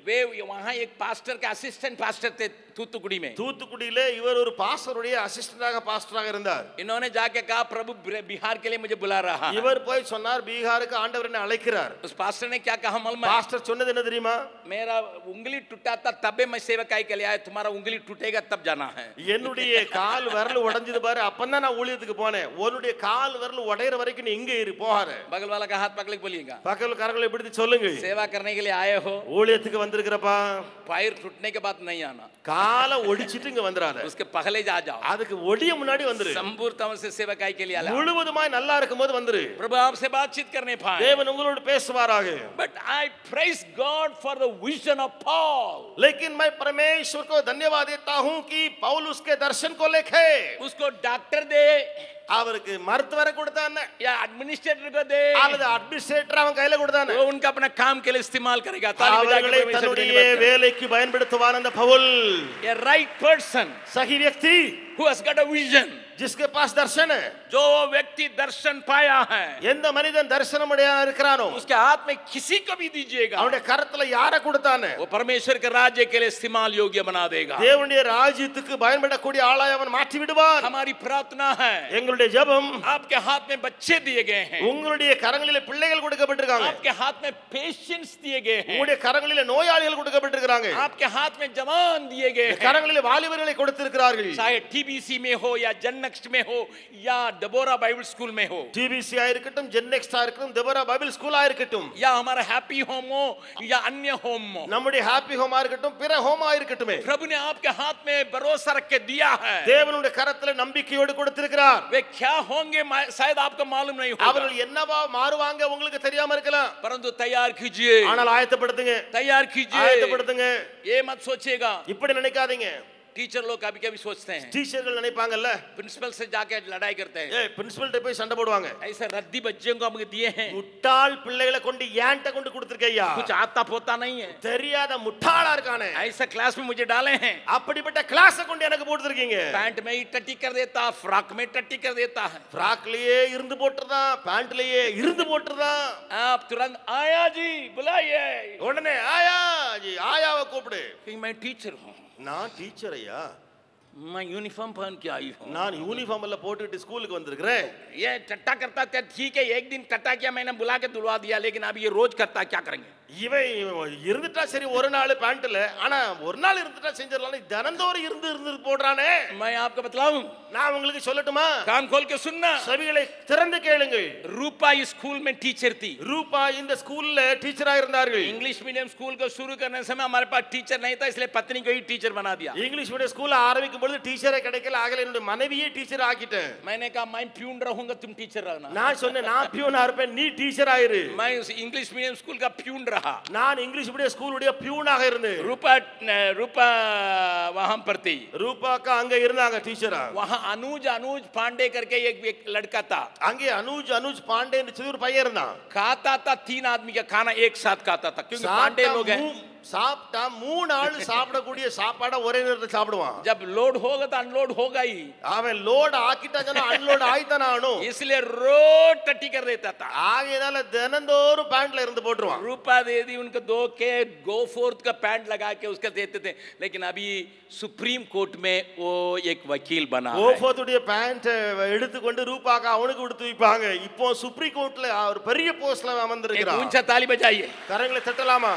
वे वहां एक पास्टर के असिस्टेंट पास्टर थे तूतुकुड़ी में தூத்துக்குடியிலே இவர் ஒரு பாஸ்டருடைய அசிஸ்டண்டாக பாஸ்டராக இருந்தார் इन्होंने जाके कहा प्रभु बिर- बिहार के लिए मुझे बुला रहा है இவர் போய் சொன்னார் பீகாருக்கு ஆண்டவர் என்ன அழைக்கிறார் उस पास्टर ने क्या कहा मालूम है பாஸ்டர் சொன்னது என்ன தெரியுமா मेरा उंगली टूटा था तबे मैं सेवकाई के लिए आया तुम्हारा उंगली टूटेगा तब जाना है என்னுடைய கால் விரல் உடைஞ்சது பாரு அப்பதான் நான் ஊழியத்துக்கு போனேன் உன்னுடைய கால் விரல் உடையிற வரைக்கும் நீ இங்க இரு போகாத बगल वाला का हाथ पकड़ के बोलिएगा பக்கத்துல கரங்களை பிடித்து சொல்லுங்க सेवा करने के लिए आए हो ஊழியத்துக்கு வந்திருக்கிறப்பா पैर टूटने के बाद नहीं आना காலை ஒடிச்சிட்டு இங்க வந்துடாத उसके पहले जा जाओ அதுக்கு ஒடிய முன்னாடி வந்துரு संपूर्णता से सेवकाई के लिए आया முழுவதுமாய் நல்லா இருக்கும்போது வந்துரு प्रभु आपसे बातचीत करने पाए தேவன் உங்களோடு பேசுவாராக but I praise God for the vision of Paul लेकिन मैं परमेश्वर को धन्यवाद देता हूं कि पौल उसके दर्शन को लेखे उसको डॉक्टर दे அவருக்கு மருத்துவரை கொடுத்தானே या एडमिनिस्ट्रेटर को दे அல்லது அட்மினிஸ்ட்ரேட்டர் அவன் கையில கொடுத்தானே वो उनका अपना काम के लिए इस्तेमाल करेगा ताली बजा के அவர்களை परमेश्वर की தன்னுடைய धन्यवाद करें। வேலைக்கு பயன்படுத்துவான் அந்த பவுல் A right person सही व्यक्ति who has got a vision जिसके पास दर्शन है जो व्यक्ति दर्शन पाया है எந்த மனிதன் தரிசனமுடையா இருக்கிறானோ उसके हाथ में किसी को भी दीजिएगा அவனுடைய கரத்துல யார கொடுத்தானே वो परमेश्वर के राज्य के लिए इस्तेमाल योग्य बना देगा தேவனுடைய ராஜ்யத்துக்கு பயன்படக்கூடிய ஆளாய் அவன் மாற்றி விடுவான் हमारी प्रार्थना है எங்களுடைய ஜெபம் आपके हाथ में बच्चे दिए गए हैं உங்களுடைய கரங்களிலே பிள்ளைகள் கொடுக்கப்பட்டிருக்காங்க आपके हाथ में पेशेंट्स दिए गए हैं உங்களுடைய கரங்களிலே நோயாளிகள் கொடுக்கப்பட்டிருக்கிறாங்க आपके हाथ में जवान दिए गए हैं கரங்களிலே வாலிபர்களை கொடுத்திருக்கிறார்கள் चाहे टीबीसी में हो या जननेक्स्ट में हो या डबोरा बाइबल स्कूल में हो டிபிசி இருக்கட்டும் ஜென்னெக்ஸ்டா இருக்கட்டும் தெபரா பைபிள் ஸ்கூலா இருக்கட்டும் या हमारा हैप्पी होम हो या अन्य होम हो நம்முடைய ஹாப்பி ஹோமா இருக்கட்டும் பிற ஹோமா இருக்கட்டுமே प्रभु ने आपके हाथ में भरोसा रख के दिया है தேவனுடைய கரத்துல நம்பிக்கையோடு கொடுத்திருக்கிறார் वे क्या होंगे मा- शायद आपको मालूम नहीं होगा அவர்கள் என்னவா மாறுவாங்க உங்களுக்கு தெரியாம இருக்கலாம் परंतु तैयार कीजिए ஆனால் ஆயத்தப்படுத்துங்க तैयार कीजिए ஆயத்தப்படுத்துங்க ये मत सोचिएगा இப்படி நினைக்காதீங்க टीचर लोग कभी कभी सोचते हैं டீச்சர்கள் நினைப்பாங்கல்ல प्रिंसिपल से जाके लड़ाई करते हैं ஏ பிரின்சிபல்ட்ட போய் சண்டை போடுவாங்க ऐसे रद्दी बच्चों को हमको दिए हैं முட்டாள் பிள்ளைகளை கொண்டு ஏன்ட்ட கொண்டு கொடுத்திருக்கையா कुछ आता पोता नहीं है தெரியாத முட்டாளா இருக்கானே ऐसा क्लास में मुझे डाले हैं அப்படிப்பட்ட கிளாஸ கொண்டு எனக்கு போட்டுருக்கீங்க पैंट में ही टट्टी कर देता फ्रॉक में टट्टी कर देता है ஃப்ராக்லயே இருந்து போட்டுறதான் பேண்ட்லயே இருந்து போட்டுறதான் आप तुरंत आया जी बुलाइए உடனே ஆயா ஜி ஆயாவை கூப்பிடு कि मैं टीचर हूँ நான் டீச்சர் ஐயா मैं यूनिफॉर्म पहन के आई हूँ நான் யூனிஃபார்ம் எல்லாம் போட்டுக்கிட்டு ஸ்கூலுக்கு வந்திருக்கிறேன் ये टट्टा करता था ठीक है एक दिन टट्टा किया मैंने बुला के दुलवा दिया लेकिन अब ये रोज करता क्या करेंगे இவன் இருந்துட்டா சரி ஒரு நாள் பேண்ட்ல ஆனா ஒரு நாள் இருந்துட்டா செஞ்சிடலாம் தினந்தோறும் இருந்து இருந்து போடுறானே मैं आपको बतलाऊं நான் உங்களுக்கு சொல்லட்டுமா कान खोल के सुनना செவிகளை திறந்து கேளுங்கள் रूपा इस स्कूल में टीचर थी ரூபா இந்த ஸ்கூல்ல டீச்சரா இருந்தார்கள் इंग्लिश मीडियम स्कूल को शुरू करने समय हमारे पास टीचर नहीं था इसलिए पत्नी को ही टीचर बना दिया இங்கிலீஷ் மீடியம் ஸ்கூல்ல ஆரம்பிக்கும் பொழுது டீச்சரே கிடைக்கல ஆகல என்னுடைய மனைவியே டீச்சர் ஆக்கிட்டேன் मैंने कहा मैं प्यून रहूंगा तुम टीचर रहना நான் சொன்னேன் நான் பியூனா இருப்பேன் நீ டீச்சர் ஆயிரு मैं उस इंग्लिश मीडियम स्कूल का प्यून रहा நான் இங்கிலீஷ் மீடியம் ஸ்கூலுடைய பியூனாக இருந்தேன் रूपा रूपा वहां पर थी ரூபாக்கா அங்க இருந்தாங்க டீச்சரா वहां अनुज अनुज पांडे करके एक, एक लड़का था அங்கே அனுஜ் அனுஜ் பாண்டேன்னு சொல்லி ஒரு பையன் இருந்தான் खाता था तीन आदमी का खाना एक साथ खाता था क्योंकि पांडे சாப்பிட்டா लोग हैं மூ- சாப்பிட்டா மூணு ஆள் சாப்பிடக்கூடிய சாப்பாடை ஒரே நேரத்தில் சாப்பிடுவான் जब लोड होगा तो अनलोड होगा ही அவன் லோட் ஆக்கிட்டாங்கன்னா அன்லோட் ஆயித்தானே ஆகணும் इसलिए रोज टट्टी कर देता था ஆகையனால தினந்தோறும் பேண்ட்ல இருந்து போட்டுருவான் रूपा देवी उनको दो के गो फोर्थ का पैंट लगा के उसका देते थे लेकिन अभी सुप्रीम कोर्ट में वो एक वकील बना है ஓஃபோத்துடைய பேண்ட் எடுத்துக்கொண்டு ரூபாக்கா அவனுக்கு கொடுத்து வைப்பாங்க இப்போ சுப்ரீம் கோர்ட்ல ஒரு பெரிய போஸ்ட்ல एक அமர்ந்திருக்கிறான் ऊंचा ताली बजाइए கரங்களை தட்டலாமா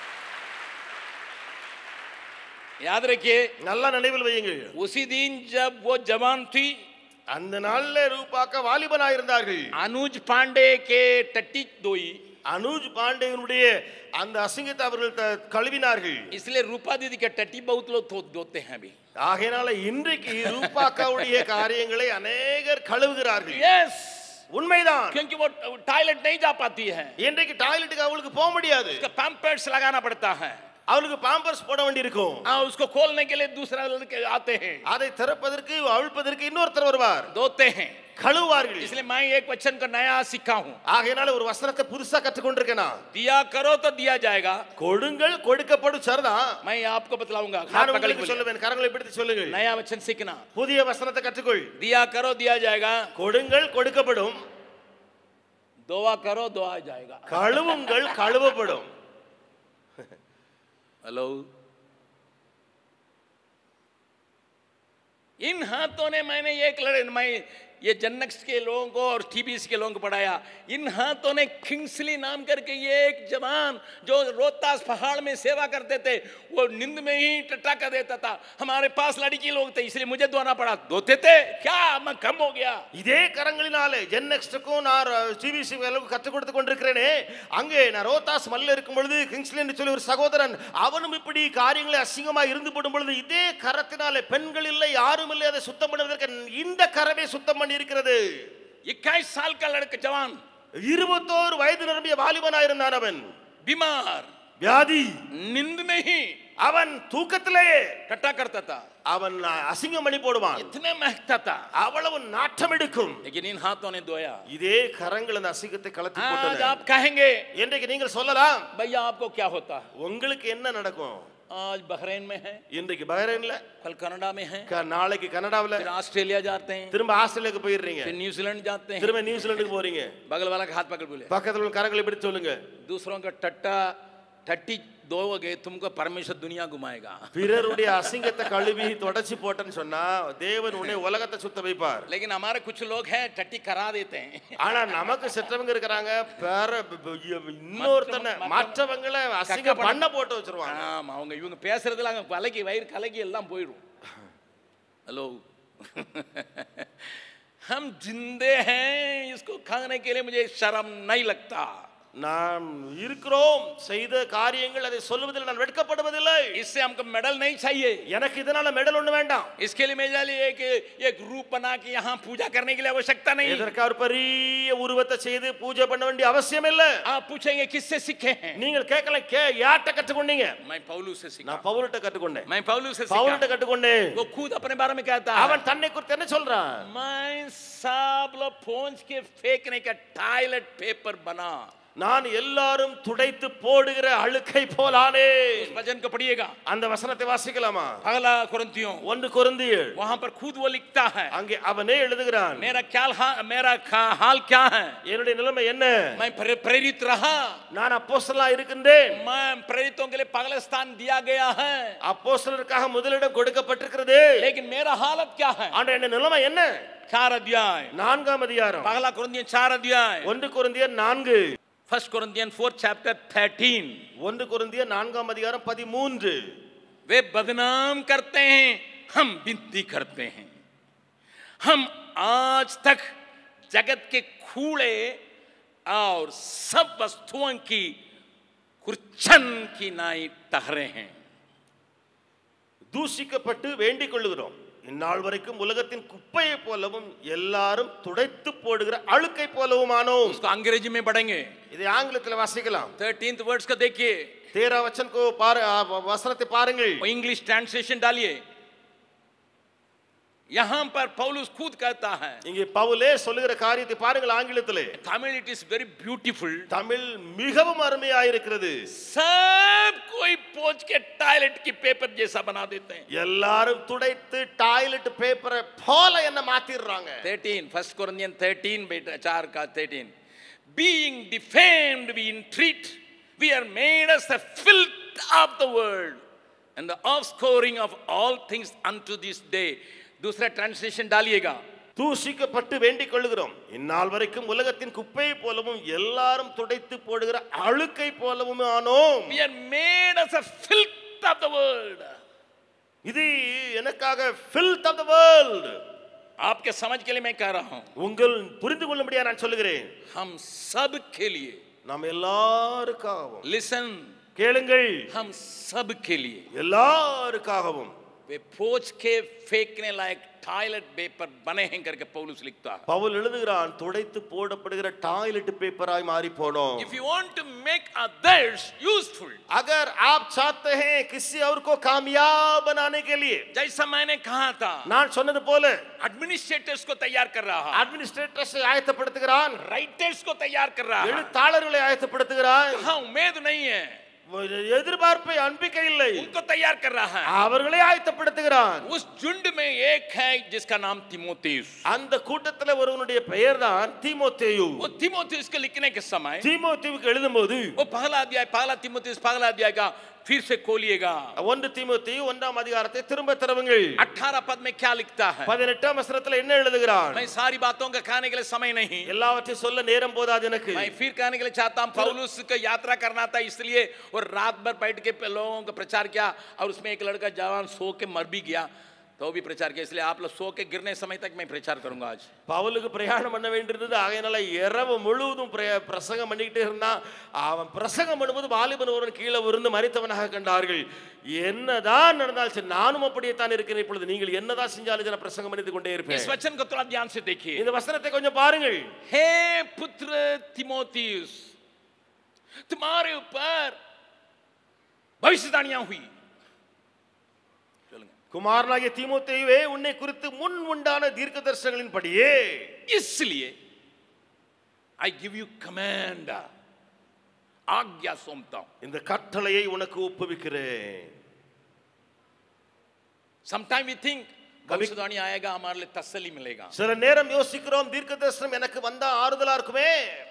याद रखिए நல்லா நினைவில் வையுங்கள் उसी दिन जब वो जवान थी அந்த நாள்ல ரூபாக்கா வாலிபனா இருந்தார்கள் अनुज पांडे के टट्टी दोई அனுஜ் பாண்டேனுடைய அந்த அசிங்கத்தை அவர்கள் த- கழுவினார்கள் इसलिए रूपा दीदी के टट्टी बहुत लोग धो- धोते हैं अभी ஆகையினால இன்றைக்கு ரூபாக்காவுடைய காரியங்களை அநேகர் கழுவுகிறார்கள் यस உண்மைதான் क्योंकि वो टॉयलेट नहीं जा पाती है இன்றைக்கு டாய்லெட்டுக்கு அவளுக்கு போக முடியாது उसका पैम्पर्स लगाना पड़ता है அவளுக்கு பாம்பர்ஸ் போட வேண்டியிருக்கும் हाँ उसको खोलने के लिए दूसरा लड़के आते हैं அதை திறப்பதற்கு அவிழ்ப்பதற்கு இன்னொருத்தர் வருவார் धोते हैं கழுவார்கள் इसलिए मैं एक वचन को नया सीखा हूँ ஆகையினால ஒரு வசனத்தை புதுசா கற்றுக்கொண்டிருக்கேன் நான். दिया करो तो दिया जाएगा கொடுங்கள் கொடுக்கப்படும் சரிதான் मैं आपको बतलाऊंगा हाथ நான் पकड़ के உங்களுக்கு बोलिए। சொல்லுவேன் கரங்களை பிடித்து சொல்லுங்கள் नया वचन सीखना புதிய வசனத்தை கற்றுக்கொள் दिया करो दिया जाएगा கொடுங்கள் கொடுக்கப்படும் दुआ करो दुआ जाएगा கழுவுங்கள் கழுவப்படும் हेलो इन हाथों ने मैंने एक लड़े मैं ये जन्नक्स के लोगों को और टीबीसी के लोगों को पढ़ाया इन हाथों ने किंग्सली नाम करके ये एक जवान जो रोहतास पहाड़ में सेवा करते थे वो नींद में ही टट्टा कर देता था हमारे पास लड़की लोग थे इसलिए मुझे धोना पड़ा धोते थे क्या मैं कम हो गया இதே கரங்களினாலே ஜென் நெக்ஸ்டுக்கும் நான் டிவிசி அளவுக்கு கற்றுக் கொடுத்து கொண்டிருக்கிறேனே அங்கே நான் ரோத்தாஸ் மல்ல இருக்கும் பொழுது கிங்ஸ்லி என்று சொல்லி ஒரு சகோதரன் அவனும் இப்படி காரியங்களை அசிங்கமா இருந்து போடும் பொழுது இதே கரத்தினாலே பெண்கள் இல்லை யாரும் இல்லை அதை சுத்தம் பண்ணுவதற்கு இந்த கரமே சுத்தம் பண்ணி இருக்கிறது इक्कीस साल का लड़का जवान இருபத்தோரு வயது நிரம்பிய வாலிபனாயிருந்தான் அவன் बीमार வியாதி नींद में ही அவன் தூக்கத்திலேயே टट्टा करता था அவன் அசிங்கம் பண்ணி போடுவான் इतने महकता था அவ்வளவு நாட்டம் எடுக்கும் लेकिन इन हाथों ने धोया இதே கரங்கள் அந்த அசிங்கத்தை கலத்தி आज போட்டன आप कहेंगे இன்றைக்கு நீங்கள் சொல்லலாம் भैया आपको क्या होता है உங்களுக்கு என்ன நடக்கும் आज बहरीन में है இன்றைக்கு பஹ்ரைன்ல कल कनाडा में है க- நாளைக்கு கனடாவுல फिर ऑस्ट्रेलिया जाते हैं திரும்ப ஆஸ்திரேலியாக்கு போயிடுறீங்க फिर न्यूजीलैंड जाते हैं திரும்ப நியூசிலாந்துக்கு போறீங்க बगल वाला का हाथ पकड़ बोले பக்கத்துல உள்ள கரங்களை பிடிச்சு சொல்லுங்க दूसरों का टट्टा टट्टी दोगे तुमको परमेश्वर दुनिया घुमाएगा பிறருடைய அசிங்கத்தை கழுவி தொடச்சி போட்டேன்னு சொன்னா தேவன் உன்னை உலகத்தை சுத்த வைப்பார் लेकिन हमारे कुछ लोग हैं टट्टी करा देते हैं ஆனா நமக்கு செற்றவங்க இருக்கிறாங்க பேர ப- ப- இன்னொருத்தனை மற்றவங்க- மற்றவங்களை அசிங்கம் பண்ண போட்டு வச்சிருவாங்க ஆமா அவங்க இவங்க பேசுறதுல அங்க கலக்கி வயிறு கலக்கி எல்லாம் போயிடும் हेलो हम जिंदे हैं इसको खाने के लिए मुझे शर्म नहीं लगता நாம் இருக்கிறோம் செய்த காரியங்கள் அதை சொல்லுவதில் நான் வெட்கப்படுவதில்லை इससे हमको मेडल नहीं चाहिए எனக்கு இதனால மெடல் ஒண்ணு வேண்டாம் इसके लिए मेरे लिए एक एक रूप बना के यहाँ पूजा करने के लिए आवश्यकता नहीं இதற்கு ஒரு பெரிய உருவத்தை செய்து பூஜை பண்ண வேண்டிய அவசியம் இல்ல आप पूछेंगे किससे सीखे हैं நீங்கள் கேட்கல கே யார்கிட்ட கற்றுக்கொண்டீங்க मैं पौलू से सीखा நான் பவுல்கிட்ட கற்றுக்கொண்டேன் मैं पौलू से பவுல்கிட்ட सीखा கற்றுக்கொண்டேன் वो खुद अपने बारे में कहता है அவன் தன்னை குறித்து என்ன சொல்றான் मैं सब लोग पहुंच के फेंकने का टॉयलेट पेपर बना நான் எல்லாரும் துடைத்து போடுகிற அழுக்கை போலானே इस वचन को पढ़िएगा அந்த வசனத்தை வாசிக்கலாமா पहला कुरंतियों ஒன்று கொருந்தியர் वहां पर खुद वो लिखता है அங்கே அவனே எழுதுகிறான் मेरा क्या हा- मेरा खा- हाल क्या है என்னுடைய நிலைமை என்ன मैं प्रे- प्रेरित रहा நான் அப்போஸ்தலனா இருக்கின்றேன் मैं प्रेरितों के लिए पगला स्थान दिया गया है அப்போஸ்தலருக்காக முதலிடம் கொடுக்கப்பட்டிருக்கிறது लेकिन मेरा हालत क्या है ஆனா என்ன நிலைமை என்ன चार अध्याय நான்காம் அதிகாரம் पहला कुरंतियन चार अध्याय ஒன்று கொருந்தியர் நான்கு first Corinthian four chapter thirteen ஒன்று கொருந்தியர் நான்காம் அதிகாரம் பதிமூன்று वे बदनाम करते हैं हम विनती करते हैं हम आज तक जगत के कूड़े और सब वस्तुओं की कुर्चन की नाई टहरे हैं தூஷிக்கப்பட்டு வேண்டிக் கொள்ளுகிறோம் இந்நாள் வரைக்கும் உலகத்தின் குப்பையை போலவும் எல்லாரும் துடைத்து போடுகிற அழுக்கை போலவும் ஆனோம் उसको अंग्रेजी में पढ़ेंगे இதை ஆங்கிலத்தில் வாசிக்கலாம் थर्टींथ वर्ड्स को देखिए தேரா வச்சன் கோ பாரு ஆ, வசனத்தை பாருங்கள் और इंग्लिश ट्रांसलेशन डालिए यहां पर पौलुस खुद कहता है இங்கே பவுலே சொல்லுகிற காரியத்தை பாருங்கள் ஆங்கிலத்திலே Tamil it is very beautiful Tamil மிகவும் அருமையாயிருக்கிறது सब कोई पोच के टॉयलेट की पेपर जैसा बना देते हैं எல்லாரும் துடைத்து டாய்லெட் பேப்பரை போல என்ன மாத்திடுறாங்க 13 फर्स्ट कोरिंथियन 13 बेटा चार का 13 being defamed we entreat we are made as the filth of the world and the offscoring of all things unto this day दूसरा ट्रांसलेशन डालिएगा தூஷிக்கப்பட்டு வேண்டிக் கொள்ளுகிறோம் இந்நாள் வரைக்கும் உலகத்தின் குப்பையை போலவும் எல்லாரும் துடைத்து போடுகிற அழுக்கை போலவும் ஆனோம் we are made as a filth of the world இது எனக்காக filth of the world आपके समझ के लिए मैं कह रहा हूं உங்கள் புரிந்து கொள்ளும்படியா நான் சொல்லுகிறேன் हम सब के लिए நாம் எல்லாருக்காகவும் लिसन கேளுங்கள் हम सब के लिए எல்லாருக்காகவும் वे पोछ के फेंकने लायक टॉयलेट पेपर बने हैं करके पौलुस लिखता है பவுல் எழுதுகிறான் துடைத்து போடப்படுகிற டாய்லெட் பேப்பராய் மாறி போனோம் If you want to make others useful, अगर आप चाहते हैं किसी और को कामयाब बनाने के लिए जैसा मैंने कहा था நான் சொன்னது போல एडमिनिस्ट्रेटर्स को तैयार कर रहा है அட்மினிஸ்ட்ரேட்டர்ஸை ஆயத்தப்படுத்துகிறான் राइटर्स को तैयार कर रहा है எழுத்தாளர்களை ஆயத்தப்படுத்துகிறான் हाँ उम्मीद नहीं है ஒரு எதிர்பார்ப்பை அன்பிக்கை இல்லை उनको तैयार कर रहा है அவர்களை ஆயத்தப்படுத்துகிறான் उस झुंड में एक है जिसका नाम तिमोथियस அந்த கூட்டத்துல ஒருவனுடைய பெயர் தான் தீமோத்தேயு वो तिमोथियस के लिखने के समय தீமோத்தேயுக்கு எழுதும்போது वो पहला अध्याय पहला तिमोथियस पहला अध्याय का फिर से खोलिएगा ஒன்று தீமோத்தி ஒன்றாம் அதிகாரத்தை திரும்ப திறவுங்கள் अठारह पद में क्या लिखता है பதினெட்டாம் வசனத்துல என்ன எழுதுகிறான் मैं सारी बातों का कहने के लिए समय नहीं எல்லாவற்றையும் சொல்ல நேரம் போதாது எனக்கு मैं फिर कहने के लिए चाहता हूँ पौलुस का यात्रा करना था इसलिए और रात भर बैठ के लोगों का प्रचार किया और उसमें एक लड़का जवान सो के मर भी गया तो भी प्रचार किया इसलिए आप लोग सो के गिरने समय तक मैं प्रचार करूंगा आज பவுலுக்கு பிரயாணம் பண்ண வேண்டியிருந்தது ஆகையினால இரவு முழுவதும் பிரய- பிரசங்கம் பண்ணிக்கிட்டே இருந்தான் அவன் பிரசங்கம் பண்ணும்போது வாலிபன் ஒருவன் கீழே விழுந்து மறித்தவனாக கண்டார்கள் என்னதான் நடந்தாலும் சரி நானும் அப்படியே தான் இருக்கிறேன் இப்பொழுது நீங்கள் என்னதான் செஞ்சாலும் இதை நான் பிரசங்கம் பண்ணிட்டு கொண்டே इस இருப்பேன் वचन को थोड़ा ध्यान से देखिए இந்த वசனத்தை கொஞ்சம் பாருங்கள் हे पुत्र तिमोथियस तुम्हारे ऊपर भविष्यवाणियां हुई சொல்லுங்க குமாரனாகிய தீமோத்தேயுவே உன்னை குறித்து முன் உண்டான தீர்க்க தரிசனங்களின் படியே इसलिए आई गिव यू कमांड आज्ञा सौंपता हूं இந்த கட்டளையை உனக்கு ஒப்புவிக்கிறேன் समटाइम वी थिंक भविष्यवाणी आएगा हमारे लिए तसल्ली मिलेगा சில நேரம் யோசிக்கிறோம் தீர்க்க தரிசனம் எனக்கு வந்தா ஆறுதலா இருக்குமே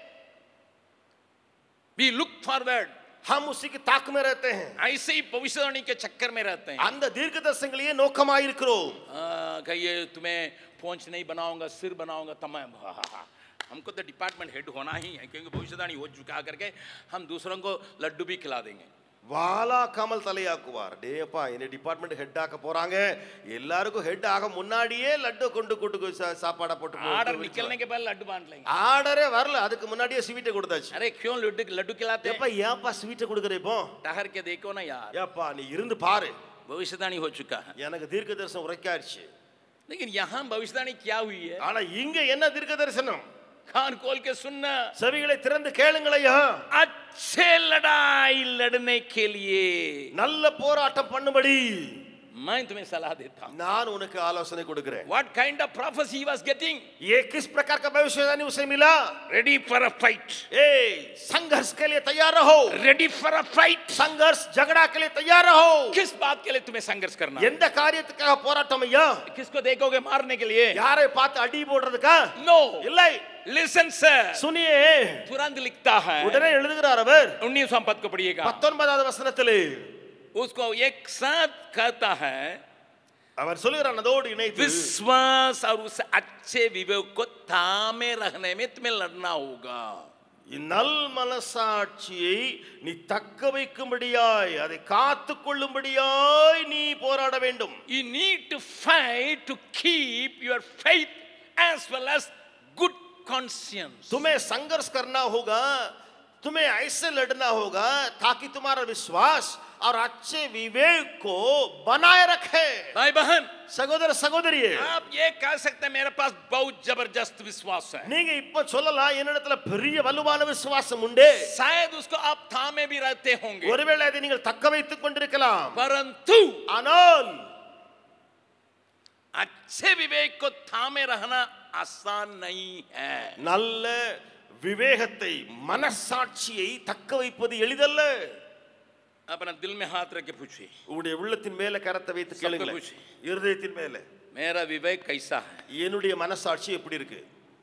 वी लुक फॉरवर्ड हम उसी की ताक में रहते हैं ऐसे ही भविष्यवाणी के चक्कर में रहते हैं அந்த தீர்க்க தரிசனங்களையே நோக்கமாயிருக்கிறோம் हाँ, कहिए तुम्हें पहुंच नहीं बनाऊंगा सिर बनाऊंगा तब मैं हा, हा, हा। हमको तो डिपार्टमेंट हेड होना ही है क्योंकि भविष्यवाणी हो चुका करके हम दूसरों को लड्डू भी खिला देंगे வாலா கமல் தலையாக்குவார் டேப்பா என்ன டிபார்ட்மெண்ட் ஹெட் ஆக்க போறாங்க எல்லாருக்கும் ஹெட் ஆக முன்னாடியே லட்டு கொண்டு கொண்டு சா- சாப்பாடை போட்டு போ- आर्डर வச்சு निकलने के बाद लड्डू बांट लेंगे ஆர்டரே வரல அதுக்கு முன்னாடியே ஸ்வீட்டை கொடுத்தாச்சு अरे क्यों लड्डू लड्डू खिलाते हैं ஏப்பா ஏப்பா ஸ்வீட்டை கொடுக்குற இப்போ ठहर के देखो ना यार ஏப்பா நீ இருந்து பாரு भविष्यवाणी हो चुका है எனக்கு தீர்க்க தரிசனம் உரைக்காயிருச்சு लेकिन यहाँ भविष्यवाणी क्या हुई है ஆனா இங்க என்ன தீர்க்க தரிசனம் कान खोल के सुनना செவிகளை திறந்து கேளுங்களையா अच्छे लड़ाई लड़ने के लिए நல்ல போராட்டம் பண்ணும்படி मैं तुम्हें सलाह देता हूँ நான் உனக்கு ஆலோசனை கொடுக்கிறேன் What kind of prophecy he was getting? ये किस प्रकार का भविष्यवाणी उसे मिला Ready for a fight. ए संघर्ष के लिए तैयार रहो Ready for a fight. संघर्ष झगड़ा के लिए तैयार रहो किस बात के लिए तुम्हें संघर्ष करना है? எந்த காரியத்துக்காக போராட்டம் ஐயா किसको देखोगे मारने के लिए யாரை பார்த்து அடி போடுறதுக்கா नो இல்லை लिसन सर சுனியே तुरंत लिखता है உடனே எழுதுகிறார் அவர் उन्नीसवां पद को पढ़िएगा பத்தொன்பதாவது வசனத்திலே उसको एक साथ कहता है அவர் சொல்லுகிறார் அதோடு இணைத்து विश्वास और उस अच्छे विवेक को थामे रहने में तुम्हें लड़ना होगा நல் மனசாட்சியை நீ தக்க வைக்கும்படியாய் அதை காத்து கொள்ளும்படியாய் நீ போராட வேண்டும் You need to fight to keep your faith as well as good conscience. तुम्हें संघर्ष करना होगा तुम्हें ऐसे लड़ना होगा ताकि तुम्हारा विश्वास और अच्छे विवेक को बनाए रखे भाई बहन சகோதர சகோதரியே आप ये कह सकते हैं मेरे पास बहुत जबरदस्त विश्वास है நீங்க இப்ப சொல்லலாம் என்னிடத்துல பெரிய வலுவான விசுவாசம் உண்டு शायद उसको आप थामे भी रहते होंगे ஒருவேளை அதை நீங்கள் தக்க வைத்துக் கொண்டிருக்கலாம் परंतु ஆனால் अच्छे विवेक को थामे रहना आसान नहीं है நல்ல விவேகத்தை மனசாட்சியை தக்க வைப்பது எளிதல்ல अपना दिल में हाथ रख के पूछिए உங்களுடைய உள்ளத்தின் மேல கரத்தை வைத்து सबको கேளுங்களேன் पूछिए। இருதயத்தின் மேல मेरा विवेक कैसा है என்னுடைய மனசாட்சி எப்படி இருக்கு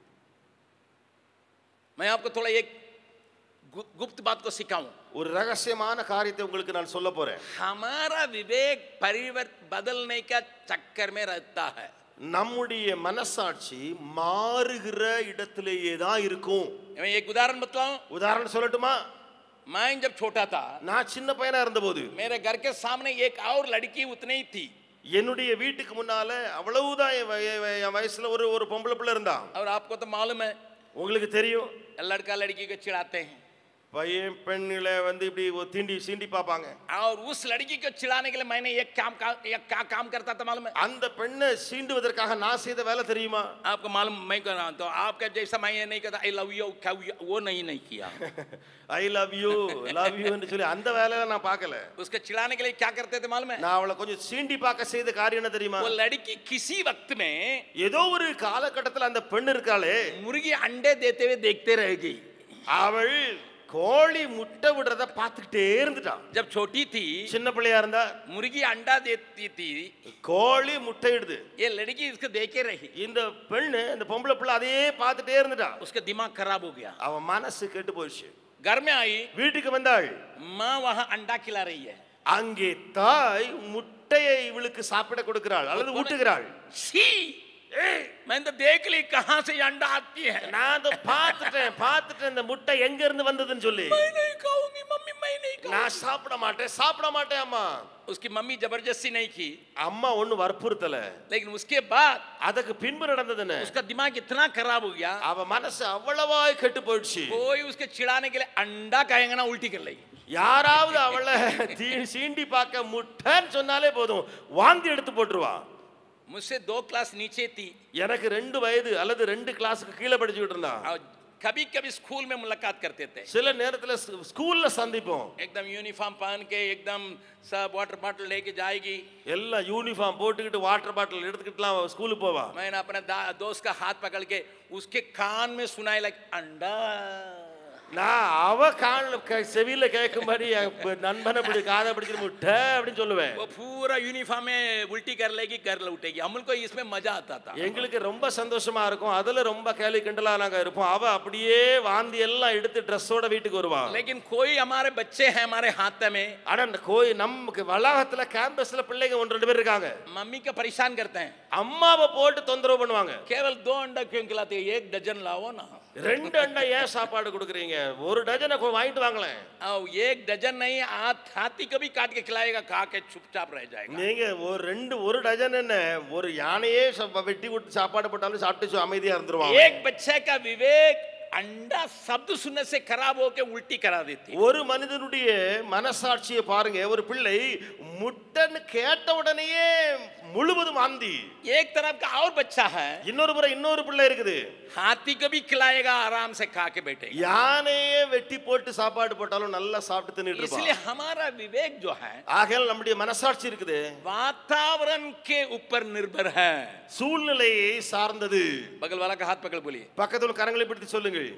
मैं आपको थोड़ा एक गु- गुप्त बात को सिखाऊं ஒரு ரகசியமான காரியத்தை உங்களுக்கு நான் சொல்ல போறேன் हमारा विवेक परिवर्तन बदलने का चक्कर में रहता है நம்முடைய மனசாட்சி மாறுகிற இடத்திலேயே தான் இருக்கும் मैं एक उदाहरण बताऊं உதாரணம் சொல்லட்டுமா मैं जब छोटा था நான் சின்ன பையனா இருந்தபோது मेरे घर के सामने एक और लड़की उतनी ही थी என்னுடைய வீட்டுக்கு முன்னால அவ்வளவுதான் என் வய- வய- என் வயசுல ஒரு ஒரு பொம்பளை பிள்ளை இருந்தா और आपको तो मालूम है உங்களுக்கு தெரியும் लड़का लड़की को चिढ़ाते हैं பையன் பெண்களை வந்து இப்படி ஒரு தீண்டி சீண்டி பார்ப்பாங்க और उस लड़की को चिढ़ाने के लिए मैंने एक काम का एक क्या काम करता था मालूम है அந்த பெண்ணை சீண்டுவதற்காக நான் செய்த வேலை தெரியுமா आपको मालूम मैं कर रहा हूं तो आपका जैसा मैं ये नहीं करता आई लव यू क्या वो नहीं नहीं किया I love you love you என்று சொல்லி அந்த வேலையில நான் பார்க்கல उसको चिढ़ाने के लिए क्या करते थे मालूम है நான் அவளை கொஞ்சம் சீண்டி பார்க்க செய்த காரியம் என்ன தெரியுமா वो लड़की किसी वक्त में ஏதோ ஒரு காலகட்டத்தில் அந்த பெண் இருக்காளே मुर्गी अंडे देते हुए देखते रहेगी அவள் கோழி முட்டை விடுறத பார்த்துக்கிட்டே இருந்துட்டான் जब छोटी थी சின்ன பிள்ளையா இருந்தா मुर्गी अंडा देती थी கோழி முட்டையிடுது ये लड़की इसको देखे रही இந்த பெண்ணு இந்த பொம்பளை பிள்ளை அதையே பார்த்துட்டே இருந்துட்டான் उसका दिमाग खराब हो गया அவன் மனசு கெட்டு போயிடுச்சு घर में आई வீட்டுக்கு வந்தாள் माँ वहां अंडा खिला रही है அங்கே தாய் முட்டையை இவளுக்கு சாப்பிட கொடுக்கிறாள் அல்லது ஊட்டுகிறாள் छी मैंने तो देख ली कहां से ये अंडा आती है நான் அதை பார்த்துட்டேன் பார்த்துட்டேன் இந்த முட்டை எங்க இருந்து வந்ததுன்னு சொல்லி मैं नहीं खाऊंगी मम्मी मैं नहीं खाऊंगी நான் சாப்பிட மாட்டேன் சாப்பிட மாட்டேன் அம்மா उसकी मम्मी जबरदस्ती नहीं की அம்மா ஒண்ணு வற்புறுத்தல लेकिन उसके बाद அதுக்கு பின்பு நடந்ததுன்னு उसका दिमाग इतना खराब हो गया அவ மனசு அவ்வளவாய் கெட்டு போயிடுச்சு कोई उसके चिढ़ाने के लिए अंडा कहेगा ना उल्टी कर लेगी யாராவது அவளை தீ- சீண்டி பார்க்க முட்டைன்னு சொன்னாலே போதும் வாந்தி எடுத்து போட்டுருவா मुझसे दो क्लास नीचे थी எனக்கு ரெண்டு வயது அல்லது ரெண்டு கிளாஸுக்கு கீழே படிச்சுக்கிட்டு இருந்தான் और कभी कभी स्कूल में मुलाकात करते थे சில நேரத்துல ஸ்கூ- ஸ்கூல்ல சந்திப்போம் एकदम यूनिफॉर्म पहन के एकदम सब वाटर बॉटल लेके जाएगी எல்லாம் யூனிஃபார்ம் போட்டுக்கிட்டு வாட்டர் பாட்டில் எடுத்துக்கிட்டுலாம் அவ ஸ்கூலுக்கு போவா मैंने अपने दा- दोस्त का हाथ पकड़ के उसके कान में सुनाई लग अंडा நான் அவ கால செவியில கேட்கும்படி என் நண்பனை இப்படி காதை பிடிச்சிட்டு முட்டை அப்படின்னு சொல்லுவேன் वो पूरा यूनिफॉर्म में उल्टी कर लेगी कर उठेगी हम को इसमें मजा आता था எங்களுக்கு ரொம்ப சந்தோஷமா இருக்கும் அதுல ரொம்ப கேலி கிண்டலா நாங்க இருப்போம் அவ அப்படியே வாந்தி எல்லாம் எடுத்து ட்ரெஸ்ஸோட வீட்டுக்கு வருவா लेकिन कोई हमारे बच्चे हैं हमारे हाथ में ஆனா இந்த கோயில் நமக்கு வளாகத்துல கேம்பஸ்ல பிள்ளைங்க ஒன்று ரெண்டு பேர் இருக்காங்க मम्मी का परेशान करते हैं அம்மாவை போட்டு தொந்தரவு பண்ணுவாங்க केवल दो अंडा क्यों खिलाते हैं? एक डजन लाओ ना ரெண்டு அண்டா ஏன் சாப்பாடு கொடுக்குறீங்க ஒரு டஜனை கொ- வாங்கிட்டு வாங்களேன் और एक डजन नहीं हाथ हाथी को भी काट के खिलाएगा खा के चुपचाप रह जाएगा நீங்க ஒரு ரெண்டு ஒரு டஜன் என்ன ஒரு யானையே ச- வெட்டி விட்டு சாப்பாடு போட்டாலும் சாப்பிட்டு சு- அமைதியா இருந்துருவாங்க एक बच्चे का विवेक अंडा शब्द सुनने से खराब होके उल्टी करा देती है। ஒரு மனிதனுடைய மனசாட்சியை பாருங்க ஒரு பிள்ளை முட்டைன்னு கேட்ட உடனேயே முழுவதும் ஆந்தி एक तरफ का और बच्चा है இன்னொரு முறை இன்னொரு பிள்ளை இருக்குது हाथी को भी खिलाएगा आराम से खा के बैठेगा யானையே வெட்டி போட்டு சாப்பாடு போட்டாலும் நல்லா சாப்பிட்டு தின்னுட்டு इसलिए இருப்பான் हमारा विवेक जो है ஆகையால் நம்முடைய மனசாட்சி இருக்குது वातावरण के ऊपर निर्भर है சூழ்நிலையை சார்ந்தது बगल वाला का हाथ पकड़ बोलिए பக்கத்துல கரங்களை பிடித்து சொல்லுங்கள்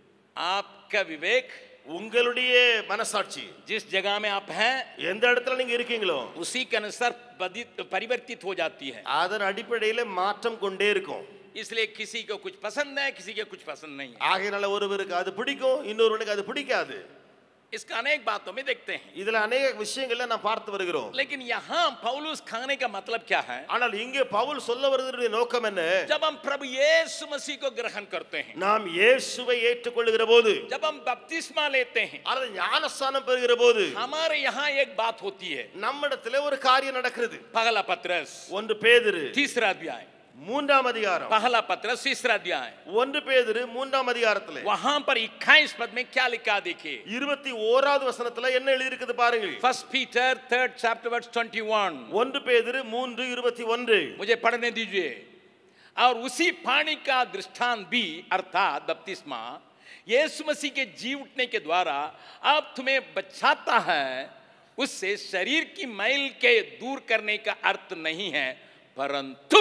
आपका विवेक உங்களுடைய மனசாட்சி जिस जगह में आप हैं எந்த இடத்துல நீங்க இருக்கீங்களோ उसी के अनुसार बदि- परिवर्तित हो जाती है அதன் அடிப்படையில மாற்றம் கொண்டே இருக்கும் इसलिए किसी को कुछ पसंद है किसी को कुछ पसंद नहीं है ஆகையினால ஒருவருக்கு அது பிடிக்கும் இன்னொருவனுக்கு அது பிடிக்காது इसका अनेक बातों में देखते हैं இதுல அநேக விஷயங்கள்ல நான் பார்த்து வருகிறோம் लेकिन यहाँ पौलुस खाने का मतलब क्या है ஆனால் இங்கே பவுல் சொல்ல வருவதனுடைய நோக்கம் என்ன जब हम प्रभु यीशु मसीह को ग्रहण करते हैं நாம் இயேசுவை ஏற்றுக்கொள்ளுகிற போது जब हम बपतिस्मा लेते हैं அல்லது ஞானஸ்தானம் பெறுகிற போது हमारे यहाँ एक बात होती है நம்மிடத்துல ஒரு காரியம் நடக்கிறது पहला पत्रस ஒன்று பேதுரு तीसरा अध्याय மூன்றாம் அதிகாரம் पहला पत्रस तीसरा अध्याय ஒன்று பேதுரு மூன்றாம் அதிகாரத்துல वहां पर 21 पद में क्या लिखा देखिए இருபத்தி ஓராவது வசனத்துல என்ன எழுதியிருக்குது பாருங்கள் first Peter third chapter verse 21 ஒன்று பேதுரு மூன்று இருபத்தி ஒன்று मुझे पढ़ने दीजिए और उसी पानी का दृष्टांत भी अर्थात बपतिस्मा यीशु मसीह के जी उठने के द्वारा अब तुम्हें बचाता है उससे शरीर की मैल के दूर करने का अर्थ नहीं है परंतु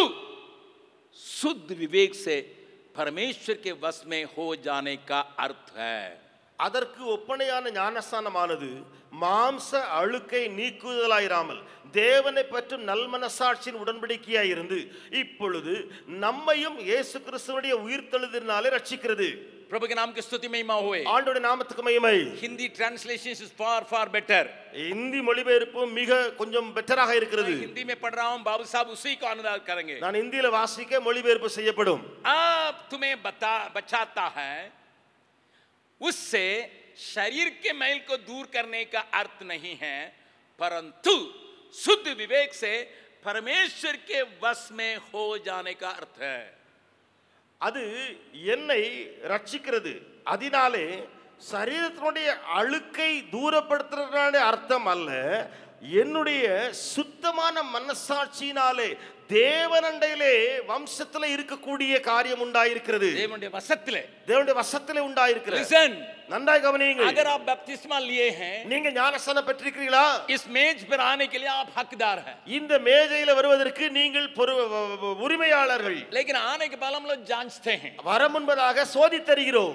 शुद्ध विवेक से परमेश्वर के वश में हो जाने का अर्थ है அதற்கு ஒப்பனையான ஞானஸ்தானமானது மாம்ச அழுக்கை நீக்குதலாயிராமல் தேவனை பற்றும் நல்மனசாட்சியின் உடன்படிக்கையாய் இருந்து இப்பொழுது நம்மையும் இயேசு கிறிஸ்துவனுடைய உயிர்த்தெழுதினாலே ரட்சிக்கிறது प्रभु के नाम की स्तुति महिमा हुए ஆண்டோட நாமத்துக்கு மகிமை Hindi translation is far far better Hindi மொழிபெயர்ப்பு மிக கொஞ்சம் பெட்டராக இருக்கிறது हिंदी में पढ़ रहा हूं बाबू साहब उसी को अनुवाद करेंगे நான் இந்தியில வாசிக்க மொழிபெயர்ப்பு செய்யப்படும் अब तुम्हें बता बचाता है उससे शरीर के मैल को दूर करने का अर्थ नहीं है परंतु शुद्ध विवेक से परमेश्वर के वश में हो जाने का अर्थ है அது என்னை ரட்சிக்கிறது அதனாலே சரீரத்தினுடைய அழுக்கை தூரப்படுத்துறதுனால அர்த்தம் அல்ல என்னுடைய சுத்தமான மனசாட்சியினாலே தேவனண்டையிலே வம்சத்துல இருக்கக்கூடிய காரியம் உண்டாயிருக்கிறது देवनुடைய வசத்திலே தேவனுடைய வசத்திலே உண்டாயிருக்கிறது लिसन நன்றாய் கவனியுங்கள் अगर आप बपतिस्मा लिए हैं நீங்க ஞானஸ்தானம் பெற்றிருக்கிறீங்களா इस मेज पर आने के लिए आप हकदार हैं இந்த மேஜையில வருவதற்கு நீங்கள் பொறு- உரிமையாளர்கள் लेकिन आने के पहले हम लोग जांचते हैं வர முன்பதாக சோதித்தருகிறோம்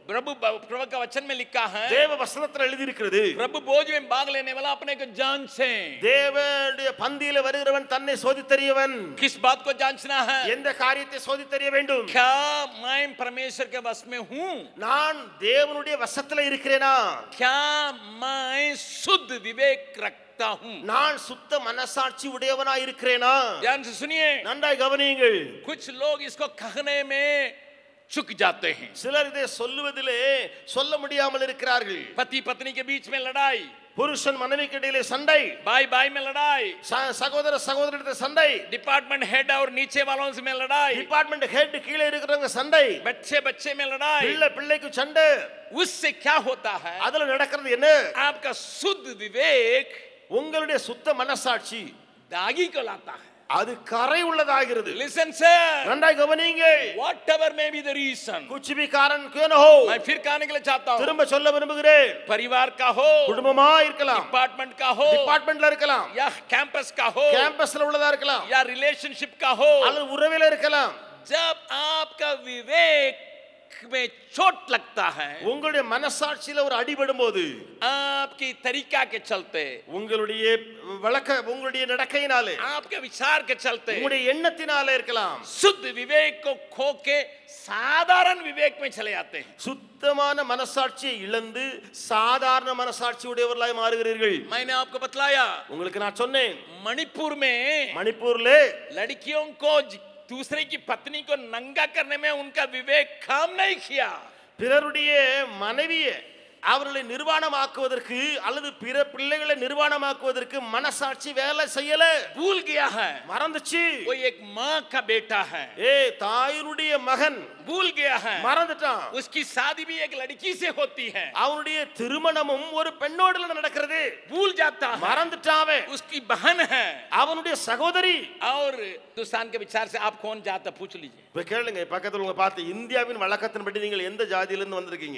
प्रभु प्रभु का वचन में लिखा है தேவ வசனத்தில் எழுதியிருக்கிறது प्रभु बोझ में भाग लेने वाला अपने को जान से தேவனுடைய பந்தியில வருகிறவன் தன்னை சோதித்தறியவன் किस बात को जांचना है எந்த காரியத்தை சோதித்தறிய வேண்டும் क्या मैं परमेश्वर के वश में हूँ நான் தேவனுடைய வசத்துல இருக்கிறேனா क्या मैं शुद्ध विवेक रखता हूँ நான் சுத்த மனசாட்சி உடையவனா இருக்கிறேனா ध्यान से सुनिए நன்றாய் கவனியுங்கள் कुछ लोग इसको कहने में चुक जाते हैं சிலர் இதை சொல்லுவதிலே சொல்ல முடியாமல் இருக்கிறார்கள் पति पत्नी के बीच में लड़ाई புருஷன் மனைவிக்கு இடையிலே சண்டை भाई भाई में लड़ाई ச- சகோதர சகோதரிடத்தில் சண்டை डिपार्टमेंट हेड और नीचे वालों से में लड़ाई டிபார்ட்மெண்ட் ஹெட் கீழே இருக்கிறவங்க சண்டை बच्चे बच्चे में लड़ाई பிள்ளை பிள்ளைக்கு சண்டை उससे क्या होता है அதுல நடக்கிறது என்ன आपका शुद्ध विवेक உங்களுடைய சுத்த மனசாட்சி दागी को लाता है அது கரை உள்ளதாகிறது लिसन सर நன்றாய் கவனிங்க whatever may be the reason कुछ भी कारण क्यों न हो मैं फिर कहने के लिए चाहता हूँ திரும்ப சொல்ல விரும்புகிறேன் परिवार का हो குடும்பமா இருக்கலாம் डिपार्टमेंट का हो டிபார்ட்மெண்ட்ல இருக்கலாம் या कैंपस का हो கேம்பஸ்ல உள்ளதா இருக்கலாம் या रिलेशनशिप का हो அல்லது உறவில இருக்கலாம் जब आपका विवेक में चोट लगता है உங்களுடைய மனசாட்சியில ஒரு அடிபடும் போது आपकी तरीका के चलते உங்களுடைய வழக்க உங்களுடைய நடக்கையினாலே आपके विचार के चलते உங்களுடைய எண்ணத்தினாலே இருக்கலாம் शुद्ध विवेक को खो के साधारण विवेक में चले जाते हैं சுத்தமான மனசாட்சியை இழந்து சாதாரண மனசாட்சி உடையவர்களாய் மாறுகிறீர்கள் मैंने आपको बतलाया உங்களுக்கு நான் சொன்னேன் मणिपुर में மணிப்பூர்ல लड़कियों को ज- दूसरे की पत्नी को नंगा करने में उनका विवेक काम नहीं किया பிறருடைய மனைவியை அவர்களை நிர்வாணமாக்குவதற்கு அல்லது பிற பிள்ளைகளை நிர்வாணமாக்குவதற்கு மனசாட்சி வேலை செய்யல भूल गया है மறந்துச்சு वो एक माँ का बेटा है ஏ தாயினுடைய மகன் भूल गया है மறந்துட்டான் उसकी शादी भी एक लड़की से होती है அவனுடைய திருமணமும் ஒரு பெண்ணோடுல நடக்கிறது भूल जाता है மறந்துட்டான் அவன் उसकी बहन है அவனுடைய சகோதரி और हिंदुस्तान के विचार से आप कौन जाता पूछ लीजिए இப்ப கேளுங்க பக்கத்துல உங்க பார்த்து இந்தியாவின் வழக்கத்தின்படி நீங்கள் எந்த ஜாதியிலிருந்து வந்திருக்கீங்க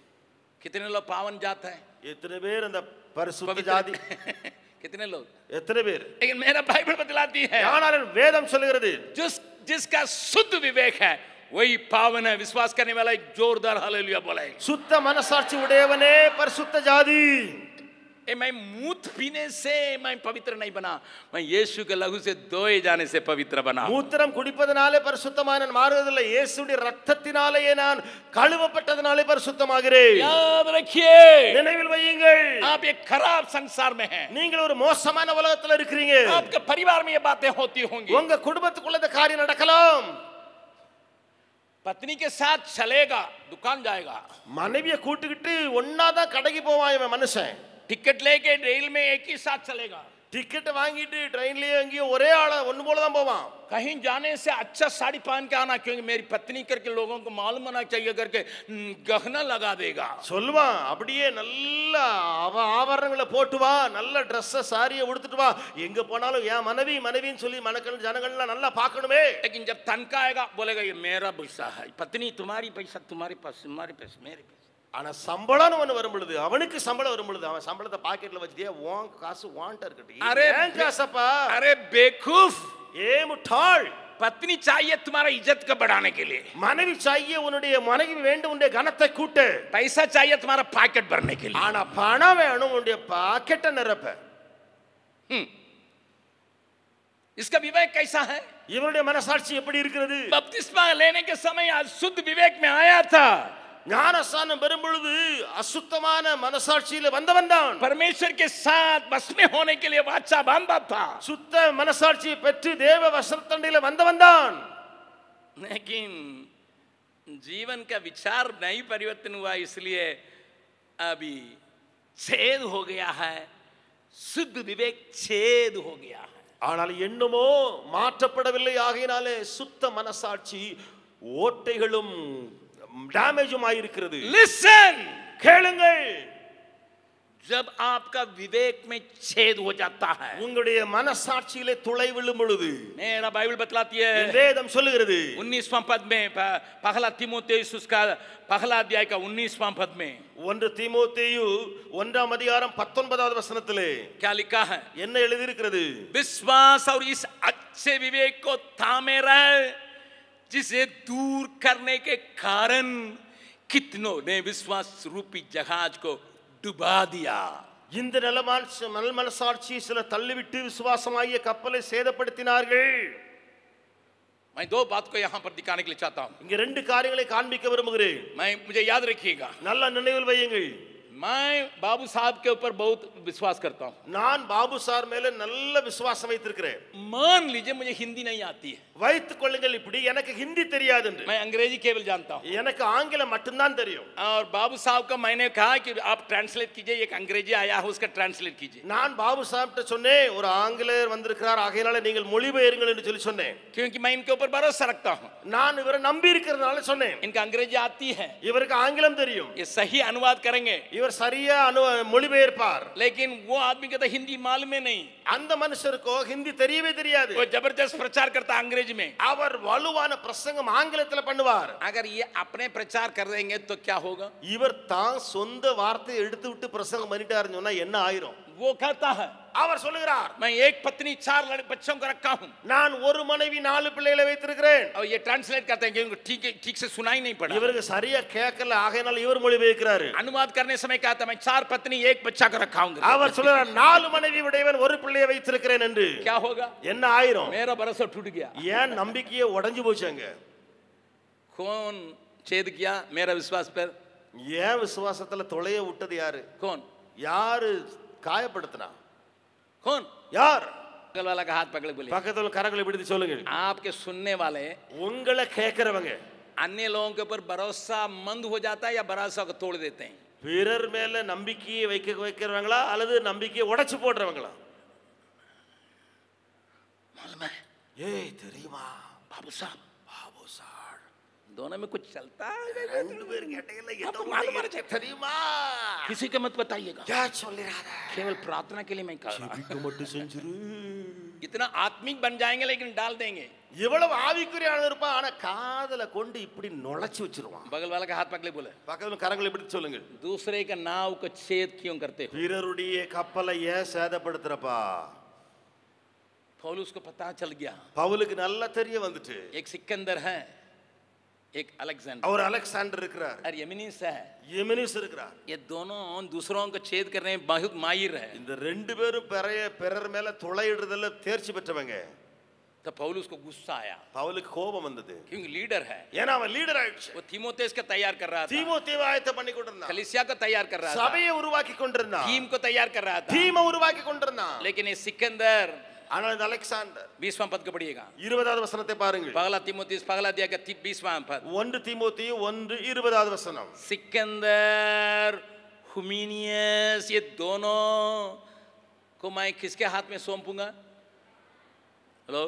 कितने लोग पावन जात है எத்தனை பேர் அந்த பரிசுத்த पवित्र ஜாதி कितने लोग எத்தனை பேர் लेकिन मेरा बाइबल बतलाती है ஆனால் வேதம் சொல்லுகிறது जिस जिसका शुद्ध विवेक है वही पावन है विश्वास करने वाला एक जोरदार हालेलुया बोलेगा சுத்த மனசாட்சி உடையவனே பரிசுத்த ஜாதி ए, मैं मूत पीने से मैं पवित्र नहीं बना मैं यीशु के लहू से दोए जाने से पवित्र बना மூத்திரம் குடிப்பதனாலே பரிசுத்தமாய் நான் மாறுவதில்லை இயேசுடைய ரத்தத்தினாலேயே நான் கழுவப்பட்டதனாலே பரிசுத்தமாகிறேன் याद रखिए நினைவில் வையுங்கள் आप एक खराब संसार में हैं நீங்கள் ஒரு மோசமான உலகத்துல இருக்கிறீங்க आपके परिवार में ये बातें होती होंगी உங்க குடும்பத்துக்குள்ள இந்த காரியம் நடக்கலாம் पत्नी के साथ चलेगा दुकान जाएगा மனைவியை கூட்டுக்கிட்டு ஒன்னாதான் கடைக்கு போவான் இவன் மனுஷன் टिकट लेके रेल में एक ही साथ चलेगा டிக்கெட் வாங்கிட்டு ட்ரெயின்லயே எங்கேயும் ஒரே ஆள ஒண்ணு போல தான் போவான் कहीं जाने से अच्छा साड़ी पहन के आना क्योंकि मेरी पत्नी करके लोगों को मालूम होना चाहिए करके हम्म, गहना लगा देगा சொல்லுவான் அப்படியே நல்ல அவ ஆபரணங்களை போட்டு வா நல்ல ட்ரெஸ்ஸை சாரியை உடுத்துட்டு வா எங்க போனாலும் என் மனைவி மனைவின்னு சொல்லி மனக்கள் ஜனங்கள்லாம் நல்லா பார்க்கணுமே लेकिन जब तनखा आएगा बोलेगा ये मेरा पैसा है पत्नी तुम्हारी पैसा तुम्हारे पास तुम्हारे पास मेरे पास ஆனா சம்பளம்னு ஒண்ணு வரும் பொழுது அவனுக்கு சம்பளம் வரும் பொழுது அவன் சம்பளத்தை பாக்கெட்ல வச்சுட்டே உன் காசு வான்ட்ட இருக்கட்டும் அரே, ஏன் காசப்பா अरे बेवकूफ ஏ முட்டாள் पत्नी चाहिए तुम्हारा इज्जत को बढ़ाने के लिए மனைவி சாய்ய உன்னுடைய மனைவி வேண்டும் உன்னுடைய கனத்தை கூட்ட पैसा चाहिए तुम्हारा पैकेट भरने के लिए ஆனா பணம் வேணும் உன்னுடைய பாக்கெட்டை நிரப்ப हम्म। इसका विवेक कैसा है இவனுடைய மனசாட்சி எப்படி இருக்கிறது बपतिस्मा लेने के समय आज शुद्ध विवेक में आया था ஞானஸ்தானம் பெறும் பொழுது அசுத்தமான மனசாட்சியில வந்தவன் தான் परमेश्वर के साथ बस में होने के लिए वाचा बांधा था சுத்த மனசாட்சியை பெற்று தேவ வசத்தண்டையில வந்தவன் தான் लेकिन जीवन का विचार नहीं परिवर्तन हुआ इसलिए अभी छेद हो गया है शुद्ध विवेक छेद हो गया है ஆனால் எண்ணுமோ மாற்றப்படவில்லை ஆகையினாலே சுத்த மனசாட்சி ஓட்டைகளும் டேமேஜும் ஆயிருக்கிறது लिसन கேளுங்கள் जब आपका विवेक में छेद हो जाता है உங்களுடைய மனசாட்சியிலே துளை விழும் பொழுது मेरा बाइबल बतलाती है வேதம் சொல்லுகிறது उन्नीसवां पद में प- पहला तिमोथेयुस उसका पहला अध्याय का उन्नीसवां पद में ஒன்று தீமோத்தேயு ஒன்றாம் அதிகாரம் பத்தொன்பதாவது வசனத்திலே क्या लिखा है என்ன எழுதியிருக்கிறது विश्वास और इस अच्छे विवेक को थामे रहे जिसे दूर करने के कारण कितनों ने विश्वास रूपी जहाज को डुबा दिया இந்த நிலமால் நல் மனசாட்சி சில தள்ளிவிட்டு விசுவாசமாகிய கப்பலை சேதப்படுத்தினார்கள் मैं दो बात को यहाँ पर दिखाने के लिए चाहता हूँ இங்க ரெண்டு காரியங்களை காண்பிக்க விரும்புகிறேன் मैं मुझे याद रखिएगा நல்ல நினைவில் வையுங்கள் मैं बाबू साहब के ऊपर बहुत विश्वास करता हूँ நான் பாபு சார் மேல நல்ல விசுவாசம் வைத்திருக்கிறேன் मान लीजिए मुझे हिंदी नहीं आती है வைத்துக் கொள்ளுங்கள் இப்படி எனக்கு ஹிந்தி தெரியாது என்று मैं अंग्रेजी केवल जानता हूँ எனக்கு ஆங்கிலம் மட்டும்தான் தெரியும் और बाबू साहब को मैंने कहा कि आप ट्रांसलेट कीजिए एक अंग्रेजी आया है उसका ट्रांसलेट कीजिए நான் பாபு சார்கிட்ட சொன்னேன் ஒரு ஆங்கிலேயர் வந்திருக்கிறார் ஆகையினால நீங்கள் மொழிபெயருங்கள் என்று சொல்லி சொன்னேன் क्योंकि मैं इनके ऊपर भरोसा रखता हूँ நான் इवரை நம்பி இருக்கிறதுனால சொன்னேன் इनका अंग्रेजी आती है இவருக்கு ஆங்கிலம் தெரியும் ये सही अनुवाद करेंगे இவர் சரியா அனு மொழிபெயர்ப்பார் लेकिन वो आदमी का तो हिंदी मालूम ही नहीं அந்த மனுஷருக்கோ ஹிந்தி தெரியவே தெரியாது वो जबरदस्त प्रचार करता है अंग्रेजी में அவர் வலுவான பிரசங்கம் ஆங்கிலத்துல பண்ணுவார் अगर ये अपने प्रचार कर देंगे तो क्या होगा இவர் தான் சொந்த வார்த்தையை எடுத்து விட்டு பிரசங்கம் பண்ணிட்டாருன்னு சொன்னா என்ன ஆயிரும் वो कहता है அவர் சொல்லுகிறார் मैं एक पत्नी चार लड़ बच्चों को रखा हूँ நான் ஒரு மனைவி நாலு பிள்ளைகளை வைத்திருக்கிறேன் और ये ट्रांसलेट करते हैं कि उनको ठीक ठीक से सुनाई नहीं पड़ा இவருக்கு சரியா கேட்கல ஆகையினால இவர் மொழிபெயர்க்கிறாரு अनुवाद करने समय कहता मैं चार पत्नी एक बच्चा को रखा हूँ அவர் சொல்லுறார் நாலு மனைவி உடையவன் ஒரு பிள்ளையை வைத்திருக்கிறேன் என்று क्या होगा என்ன ஆயிரும் मेरा भरोसा टूट गया ஏன் நம்பிக்கையே உடைஞ்சு போச்சாங்க कौन छेद किया मेरा विश्वास पर ஏன் விசுவாசத்துல தொலைய விட்டது யாரு कौन யாரு காயப்படுத்தினா कौन யார் बगल वाला का हाथ पकड़ बोले பக்கத்துல கரங்களை பிடித்து சொல்லுங்கள் आपके सुनने वाले உங்களை கேட்கிறவங்க अन्य लोगों के ऊपर भरोसा मंद हो जाता है या भरोसा को तोड़ देते हैं பிறர் மேல நம்பிக்கையை வைக்க வைக்கிறவங்களா அல்லது நம்பிக்கையை உடைச்சு போடுறவங்களா मालूम है ஏய் தெரியுமா बाबू साहब பாபு சார் दोनों में कुछ चलता है ரெண்டு பேரும் கேட்டீங்கல்ல என்ன आपको मालूम है இருக்கு தெரியுமா किसी को मत बताइएगा யா சொல்லிராத केवल प्रार्थना के लिए मैं कर रहा हूं। ஜெபிக்க மட்டும் செஞ்சிரு इतना आत्मिक बन जाएंगे लेकिन डाल देंगे இவ்வளவு ஆவிக்குரியான இருப்பான் ஆனா காதல கொண்டு இப்படி நுழைச்சு வச்சிருவான் बगल वाला का हाथ पकड़े बोले பக்கத்துல கரங்களை பிடித்து சொல்லுங்கள் दूसरे का नाव को छेद क्यों करते हो பிறருடைய கப்பலை ஏன் சேதப்படுத்துறப்பா पौलुस को पता चल गया பவுலுக்கு நல்லா தெரிய வந்துட்டு एक सिकंदर है एक अलेक्जेंडर அவர் அலெக்சாண்டர் இருக்கிறார் और यमिनीस है எமினிஸ் இருக்கிறார் ये दोनों दूसरों को छेद करने में बहुत माहिर है இந்த ரெண்டு பேரும் பிறைய பிறர் மேல துளையிடுறதுல தேர்ச்சி பெற்றவங்க तो पौलुस को गुस्सा आया பவுலுக்கு கோபம் வந்தது क्योंकि लीडर है ஏன்னா அவன் லீடர் ஆயிடுச்சு वो तीमोथेस को तैयार कर रहा था தீமோத்தேவை ஆயத்த பண்ணி கொண்டிருந்தான் कलिसिया को तैयार कर रहा था சபையை உருவாக்கி கொண்டிருந்தான் टीम को तैयार कर रहा था டீமை உருவாக்கி கொண்டிருந்தான் लेकिन ये सिकंदर ஆனால் இந்த அலெக்சாண்டர் बीसवां पद को पढ़िएगा இருபதாவது வசனத்தை பாருங்கள் पगला तीमोथेस पगला दिया का बीसवां पद ஒன்று தீமோத்தேயு ஒன்று இருபதாவது வசனம் सिकंदर हुमीनियस ये दोनों को मैं किसके हाथ में सौंपूंगा हेलो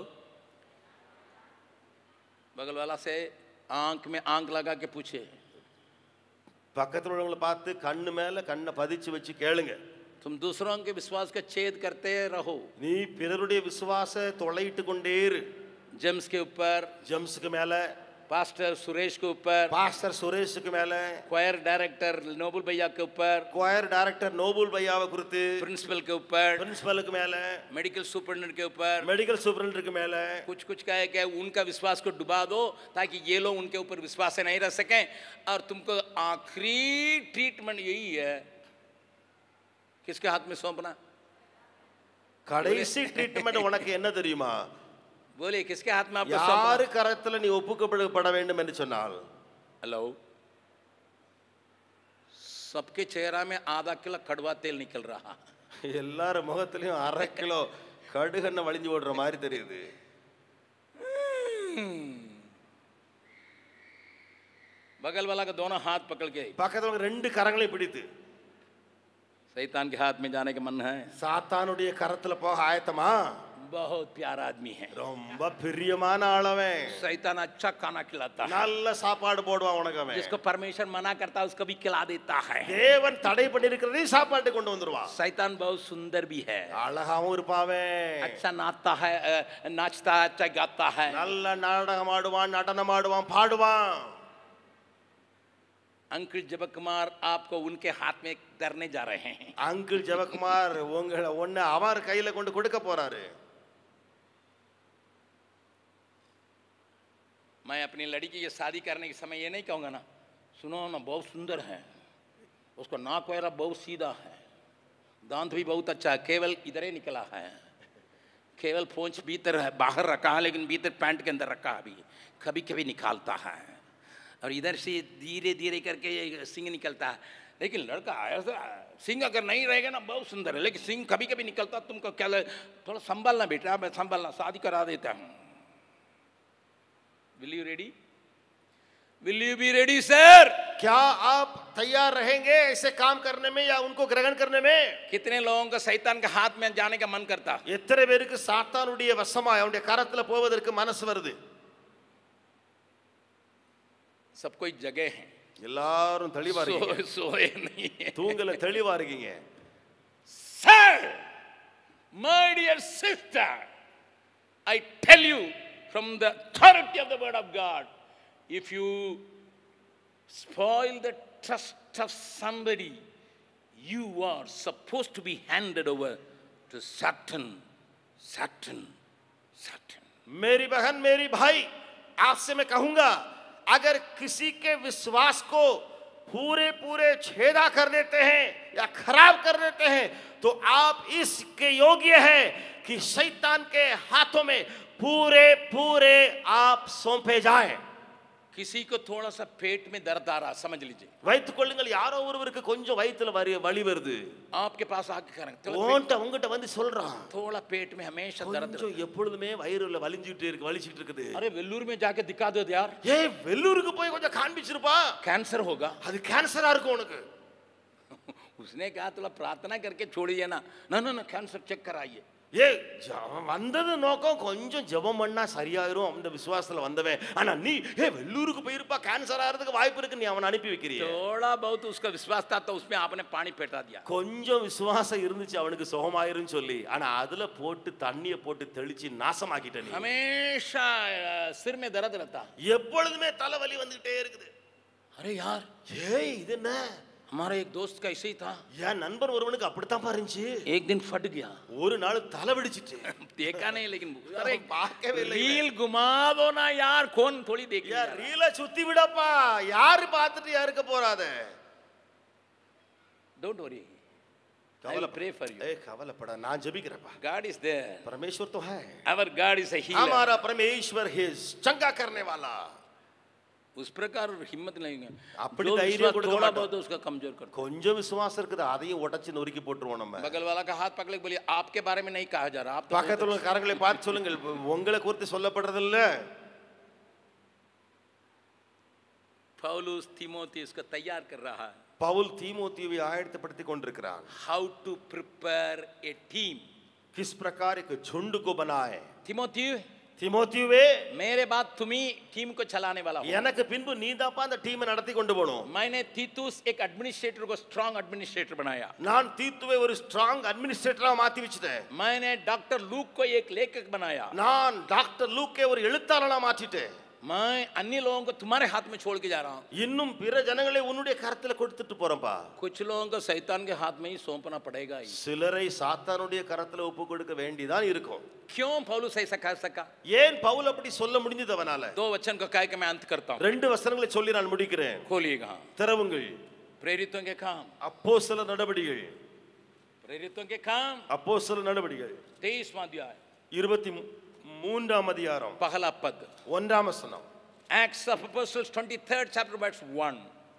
बगल वाला से आंख में आंख लगा के पूछे பக்கத்துல உள்ளவங்களை பார்த்து கண்ணு மேல கண்ணை பதிச்சு வச்சு கேளுங்க तुम दूसरों के विश्वास का छेद करते रहो நீ பிறருடைய விசுவாச தொலையிட்டு கொண்டே இரு जेम्स के ऊपर ஜெம்ஸுக்கு மேல पास्टर सुरेश के ऊपर பாஸ்டர் சுரேஷுக்கு மேல क्वायर डायरेक्टर नोबल भैया के ऊपर கோயர் டைரக்டர் நோபுல் பையாவை குறித்து प्रिंसिपल के ऊपर பிரின்சிபலுக்கு மேல मेडिकल सुपरिटेंडेंट के ऊपर மெடிக்கல் சூப்பரண்டுக்கு மேல कुछ कुछ कहे कि उनका विश्वास को डुबा दो ताकि ये लोग उनके ऊपर विश्वास से नहीं रह सकें और तुमको आखिरी ट्रीटमेंट यही है किसके हाथ में सौंपना கடைசி ட்ரீட்மெண்ட் உனக்கு என்ன தெரியுமா बोले किसके हाथ में आपको யாரு सौंपना கரத்துல நீ ஒப்புக்கப்பட வேண்டும் என்று சொன்னால் हेलो सबके चेहरा में आधा किलो कड़वा तेल निकल रहा எல்லாரும் முகத்திலையும் அரை கிலோ கடுகெண்ணெய் வழிஞ்சு ஓடுற மாதிரி தெரியுது बगल वाला का दोनों हाथ पकड़ के பக்கத்துல ரெண்டு கரங்களையும் பிடித்து शैतान के हाथ में जाने का मन है சாத்தானுடைய கரத்துல போக ஆயத்தமா बहुत प्यारा आदमी है ரொம்ப பிரியமான ஆளவன் शैतान अच्छा खाना खिलाता है நல்ல சாப்பாடு போடுவான் உனக்கு அவன் जिसको परमेश्वर मना करता है उसको भी खिला देता है தேவன் தடை பண்ணிருக்கிறதையும் சாப்பாட்டு கொண்டு வந்துருவான் शैतान बहुत सुंदर भी है அழகாவும் இருப்பாவன் अच्छा नाचता है अ, नाचता है अच्छा गाता है நல்ல நாடகம் ஆடுவான் நடனம் ஆடுவான் பாடுவான் अंकिल जबक कुमार आपको उनके हाथ में धरने जा रहे हैं அங்கிள் ஜெபக்குமார் உங்களை ஒன்னு அவர் கையில கொண்டு கொடுக்க போறாரு मैं अपनी लड़की की शादी करने के समय ये नहीं कहूंगा ना सुनो ना बहुत सुंदर है उसका नाक वगैरह बहुत सीधा है दांत भी बहुत अच्छा है केवल इधर ही निकला है केवल पोंछ भीतर है बाहर रखा है लेकिन भीतर पैंट के अंदर रखा है अभी कभी कभी निकालता है और इधर से धीरे धीरे करके ये सिंग निकलता है लेकिन लड़का ऐसा सिंग अगर नहीं रहेगा ना बहुत सुंदर है लेकिन सिंग कभी कभी निकलता तुमको क्या लगे? थोड़ा संभालना बेटा मैं संभालना शादी करा देता हूँ will you ready will you be ready sir क्या आप तैयार रहेंगे ऐसे काम करने में या उनको ग्रहण करने में कितने लोगों को शैतान के हाथ में जाने का मन करता எத்தனை பேருக்கு சாத்தானுடைய வசமாய் அவனுடைய கரத்துல போவதற்கு மனசு வருது सब कोई जगह है எல்லாரும் தெளிவா இருக்கீங்க सोए सोए नहीं है தூங்கல தெளிவா இருக்கீங்க Sir, my dear sister, I tell you from the authority of the word of God, if you spoil the trust of somebody, you are supposed to be handed over to Satan, Satan, Satan. मेरी बहन मेरी भाई आपसे मैं कहूंगा अगर किसी के विश्वास को पूरे पूरे छेदा कर देते हैं या खराब कर देते हैं तो आप इसके योग्य हैं कि शैतान के हाथों में पूरे पूरे आप सौंपे जाएं किसी को थोड़ा सा पेट में दर्द आ रहा समझ लीजिए வைத்துக் கொள்ளுங்கள் யாரோ ஒருவருக்கு கொஞ்சம் வயித்துல வரி வலி வருது आपके पास आके करेंगे थोड़ा உன்கிட்ட உங்ககிட்ட வந்து சொல்றான் पेट- थोड़ा पेट में हमेशा दर्द रहता கொஞ்சம் எப்பொழுதுமே வயிறுல வலிஞ்சுட்டு இருக்கு வலிச்சிட்டு இருக்குது है। अरे वेल्लूर में जाके दिखा दो यार ஏய் வெள்ளூருக்கு போய் கொஞ்சம் காண்பிச்சிருப்பா कैंसर होगा அது கேன்சரா இருக்கும் உனக்கு उसने कहा थोड़ा प्रार्थना करके छोड़िए ना ना ना ना कैंसर चेक कराइए ஏய் ஜ- அவன் வந்தது நோக்கம் கொஞ்சம் ஜெபம் பண்ணா சரியாயிரும் அந்த விசுவாசத்துல வந்தவன் ஆனா நீ ஏ வெள்ளூருக்கு போயிருப்பா கேன்சர் ஆகிறதுக்கு வாய்ப்பு இருக்கு நீ அவனை அனுப்பி வைக்கிறிய थोड़ा बहुत उसका विश्वास था तो उसमें आपने पानी फेटा दिया கொஞ்சம் விசுவாசம் இருந்துச்சு அவனுக்கு சுகமாயிரும் சொல்லி ஆனா அதுல போட்டு தண்ணிய போட்டு தெளிச்சு நாசமாக்கிட்ட நீ हमेशा अ, सिर में दर्द रहता எப்பொழுதுமே தலைவலி வந்துகிட்டே இருக்குது अरे यार ஏய் இது என்ன हमारा एक दोस्त का ऐसे ही था என் நண்பர் ஒருவனுக்கு அப்படித்தான் இருந்துச்சு एक दिन फट गया ஒரு நாள் தலை வெடிச்சிட்டு देखा नहीं लेकिन अरे பார்க்கவே இல்லை रील घुमा दो ना यार कौन थोड़ी देख யா ரீல சுத்தி விடப்பா யாரு பார்த்துட்டு யாருக்க போறாத don't worry I will pray for you ஏய் கவலைப்பட நான் ஜெபிக்கிறேன்ப்பா गॉड इज देयर परमेश्वर तो है our God is a healer हमारा परमेश्वर है चंगा करने वाला उस प्रकार हिम्मत नहीं है அப்படி जो தைரியம் विश्वास கொடுக்க थोड़ा மாட்டோம். बहुत उसका कमजोर कर கொஞ்சம் விசுவாசம் இருக்குது அதையும் உடைச்சு நொறுக்கி போட்டுருவோம் நம்ம बगल वाला का हाथ पकड़ के बोलिए आपके बारे में नहीं कहा जा रहा आप तो பக்கத்துல உள்ள காரங்களை பார்த்து சொல்லுங்கள் உங்களை குறித்து சொல்லப்படுறது இல்ல पौलुस तिमोथी उसको तैयार कर रहा है பவுல் தீமோத்தீவை ஆயத்தப்படுத்தி கொண்டிருக்கிறான் how to prepare a team किस प्रकार एक झुंड को बनाए तिमोथी தீமோத்தீவே मेरे बाद तुम ही टीम को चलाने वाला हो எனக்கு பின்பு நீதாப்பா அந்த டீமை நடத்தி கொண்டு போகணும் मैंने तीतुस एक एडमिनिस्ट्रेटर को स्ट्रांग एडमिनिस्ट्रेटर बनाया நான் தீத்துவை ஒரு ஸ்ட்ராங் அட்மினிஸ்ட்ரேட்டரா மாத்தி வச்சுட்டேன் मैंने डॉक्टर लूक को एक लेखक बनाया நான் டாக்டர் லூக்கே ஒரு எழுத்தாளனா மாற்றிட்டேன் मैं अन्य लोगों को तुम्हारे हाथ में छोड़ के जा रहा हूँ இன்னும் பிற ஜனங்களை உன்னுடைய கரத்துல கொடுத்துட்டு போறேன்பா कुछ लोगों को शैतान के हाथ में ही सौंपना पड़ेगा ही சிலரை சாத்தானுடைய கரத்துல ஒப்பு கொடுக்க வேண்டிதான் இருக்கும் क्यों पौलुस ऐसा कह सका ஏன் பவுல் அப்படி சொல்ல முடிஞ்சது அவனால दो वचन को कह के मैं अंत करता हूँ ரெண்டு வசனங்களை சொல்லி நான் முடிக்கிறேன் खोलिएगा திறவுங்கள் प्रेरितों के काम அப்போ சில நடவடிக்கைகள் प्रेरितों के काम அப்போ சில நடவடிக்கைகள் तेईसवा अध्याय இருபத்தி மூ- மூன்றாம் அதிகாரம் पहला पद ஒன்றாம் வசனம் Acts of Apostles 23rd chapter verse 1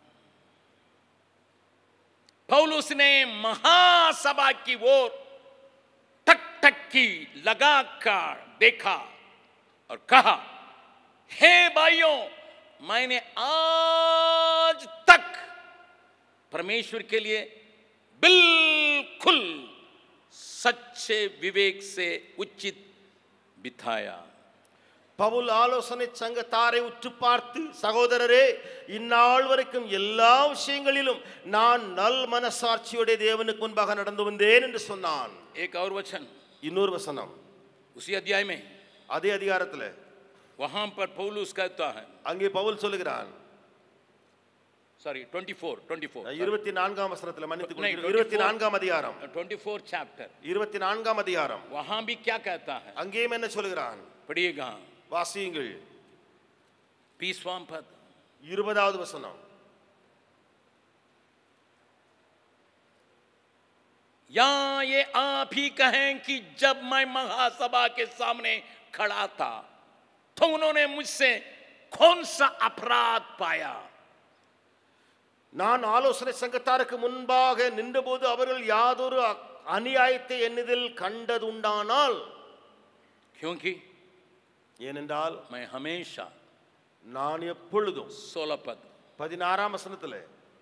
पौलुस ने महासभा की ओर टक टक की लगाकर देखा और कहा हे भाइयों मैंने आज तक परमेश्वर के लिए बिल्कुल सच्चे विवेक से उचित बिताया பவுல் ஆலோசனை சங்கத்தாரை உற்று பார்த்து சகோதரரே இந்நாள் வரைக்கும் எல்லா விஷயங்களிலும் நான் நல் மனசாட்சியுடைய தேவனுக்கு முன்பாக நடந்து வந்தேன் என்று சொன்னான் एक और वचन இன்னொரு வசனம் उसी अध्याय में அதே அதிகாரத்துல वहां पर पौलुस कहता है அங்கே பவுல் சொல்லுகிறான் सॉरी 24 24 இருபத்தி நான்காம் வசனத்துல மன்னித்துக் नहीं, கொள்கிறேன். இருபத்தி 24 நான்காம் அதிகாரம் 24 चैप्टर இருபத்தி நான்காம் அதிகாரம் वहां भी क्या कहता है அங்கேயும் என்ன சொல்லுகிறான் पढ़िएगा வாசியுங்கள் बीसवां पद இருபதாவது வசனம் या ये आप ही कहें कि जब मैं महासभा के सामने खड़ा था तो उन्होंने मुझसे कौन सा अपराध पाया நான் ஆலோசனை சங்கத்தாருக்கு முன்பாக நின்றபோது அவர்கள் யாதொரு அ- அநியாயத்தை என்னிதில் கண்டதுண்டானால் क्योंकि ஏனென்றால் मैं हमेशा நான் எப்பொழுதும் सोलह पद பதினாறாம் வசனத்துல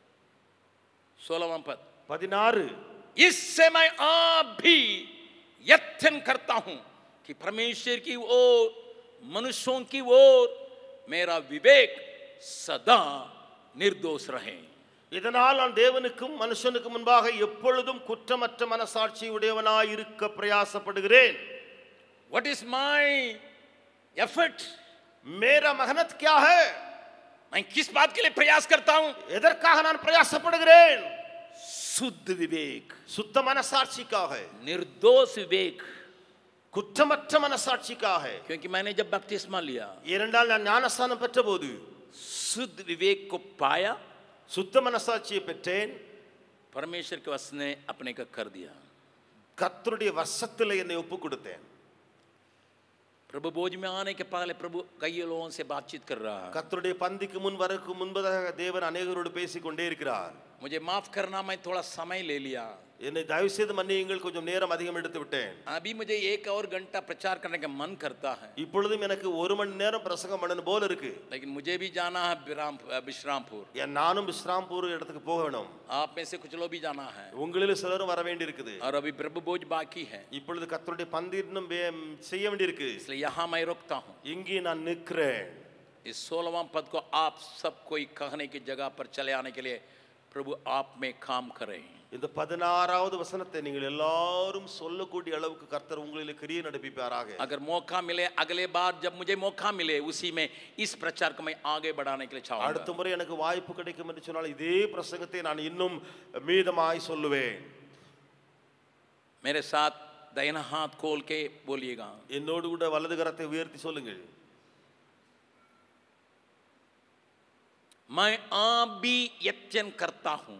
सोलहवां पद பதினாறு इससे मैं आप भी यत्न करता हूं कि परमेश्वर की ओर मनुष्यों की ओर मेरा विवेक सदा निर्दोष रहे இதனால் நான் தேவனுக்கும் மனுஷனுக்கு முன்பாக எப்பொழுதும் குற்றமற்ற மனசாட்சி உடையவனாய் இருக்க பிரயாசப்படுகிறேன் व्हाट इज माय एफर्ट மேரா மகனத் क्या है मैं किस बात के लिए प्रयास करता हूं எதற்காக நான் பிரயாசப்படுகிறேன் शुद्ध विवेक சுத்த மனசாட்சிக்காக निर्दोष विवेक குற்றமற்ற மனசாட்சிக்காக क्योंकि मैंने जब बपतिस्मा लिया ஏனென்றால் நான் ஞானஸ்தானம் பெற்றபோது शुद्ध विवेक को पाया சுத்த மனசாட்சியை பெற்றேன் परमेश्वर के वश ने अपने का कर दिया கர்த்தருடைய வசத்தில் என்னை ஒப்பு கொடுத்தேன் प्रभु भोज में आने के पहले प्रभु कई लोगों से बातचीत कर रहा है கர்த்தருடைய பந்திக்கு முன் வரக்கு முன்பதாக தேவன் அநேகரோடு பேசிக் கொண்டே இருக்கிறார் मुझे माफ करना मैं थोड़ा समय ले लिया என்னை தயவு செய்து மன்னியுங்கள் கொஞ்சம் நேரம் அதிகம் எடுத்து விட்டேன் अभी मुझे एक और घंटा प्रचार करने का मन करता है இப்பொழுதும் எனக்கு ஒரு மணி நேரம் பிரசங்கம் பண்ணணும் போல இருக்கு लेकिन मुझे भी जाना है विराम विश्रामपुर ஏன் நானும் விஸ்ராம்பூர் இடத்துக்கு போக வேணும் आप में से कुछ लोग भी जाना है உங்களில் சிலரும் வர வேண்டி இருக்குது और अभी प्रभु भोज बाकी है இப்பொழுது கர்த்தருடைய பந்து இன்னும் வே- செய்ய வேண்டியிருக்கு इसलिए यहाँ मैं रुकता हूँ இங்கே நான் நிற்கிறேன் इस सोलहवां पद को आप सब कोई कहने की जगह पर चले आने के लिए प्रभु आप में काम करें இந்த பதினாறாவது வசனத்தை நீங்கள் எல்லாரும் சொல்லக்கூடிய அளவுக்கு கர்த்தர் உங்களில் கிரியை நடப்பிப்பாராக अगर मौका मिले अगले बार जब मुझे मौका मिले उसी में इस प्रचार को मैं आगे बढ़ाने के लिए चाहूंगा அடுத்த முறை எனக்கு வாய்ப்பு கிடைக்கும் என்று சொன்னால் இதே பிரசங்கத்தை நான் இன்னும் மீதமாய் சொல்லுவேன் मेरे साथ दाहिना हाथ खोल के बोलिएगा என்னோடு கூட வலது கரத்தை உயர்த்தி சொல்லுங்கள் मैं आप भी यत्न करता हूं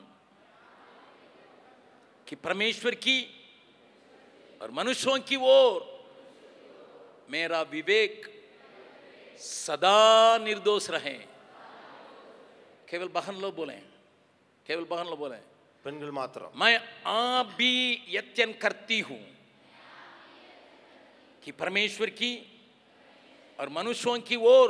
कि परमेश्वर की और मनुष्यों की ओर मेरा विवेक सदा निर्दोष रहे केवल बहन लोग बोले केवल बहन लोग बोले பெண்கள் மாத்திரம் मैं आप भी यत्न करती हूं कि परमेश्वर की और मनुष्यों की ओर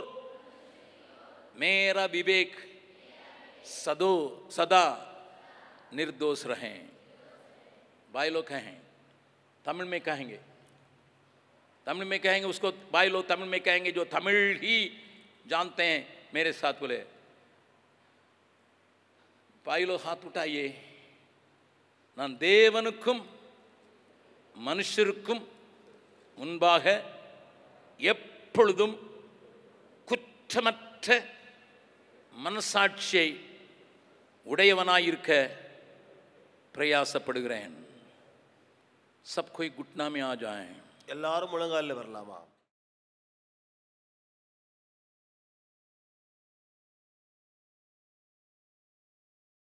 मेरा विवेक सदो सदा निर्दोष रहें भाई लोग कहें तमिल में कहेंगे तमिल में कहेंगे उसको भाई लोग तमिल में कहेंगे जो तमिल ही जानते हैं मेरे साथ बोले भाई लोग हाथ उठाइए நான் தேவனுக்கும் மனுஷருக்கும் முன்பாக எப்பொழுதும் குற்றமற்ற மனசாட்சியை உடையவனாயிருக்க பிரயாசப்படுகிறேன் सब कोई घुटना में आ जाएं எல்லாரும் முழங்காலில் வரலாமா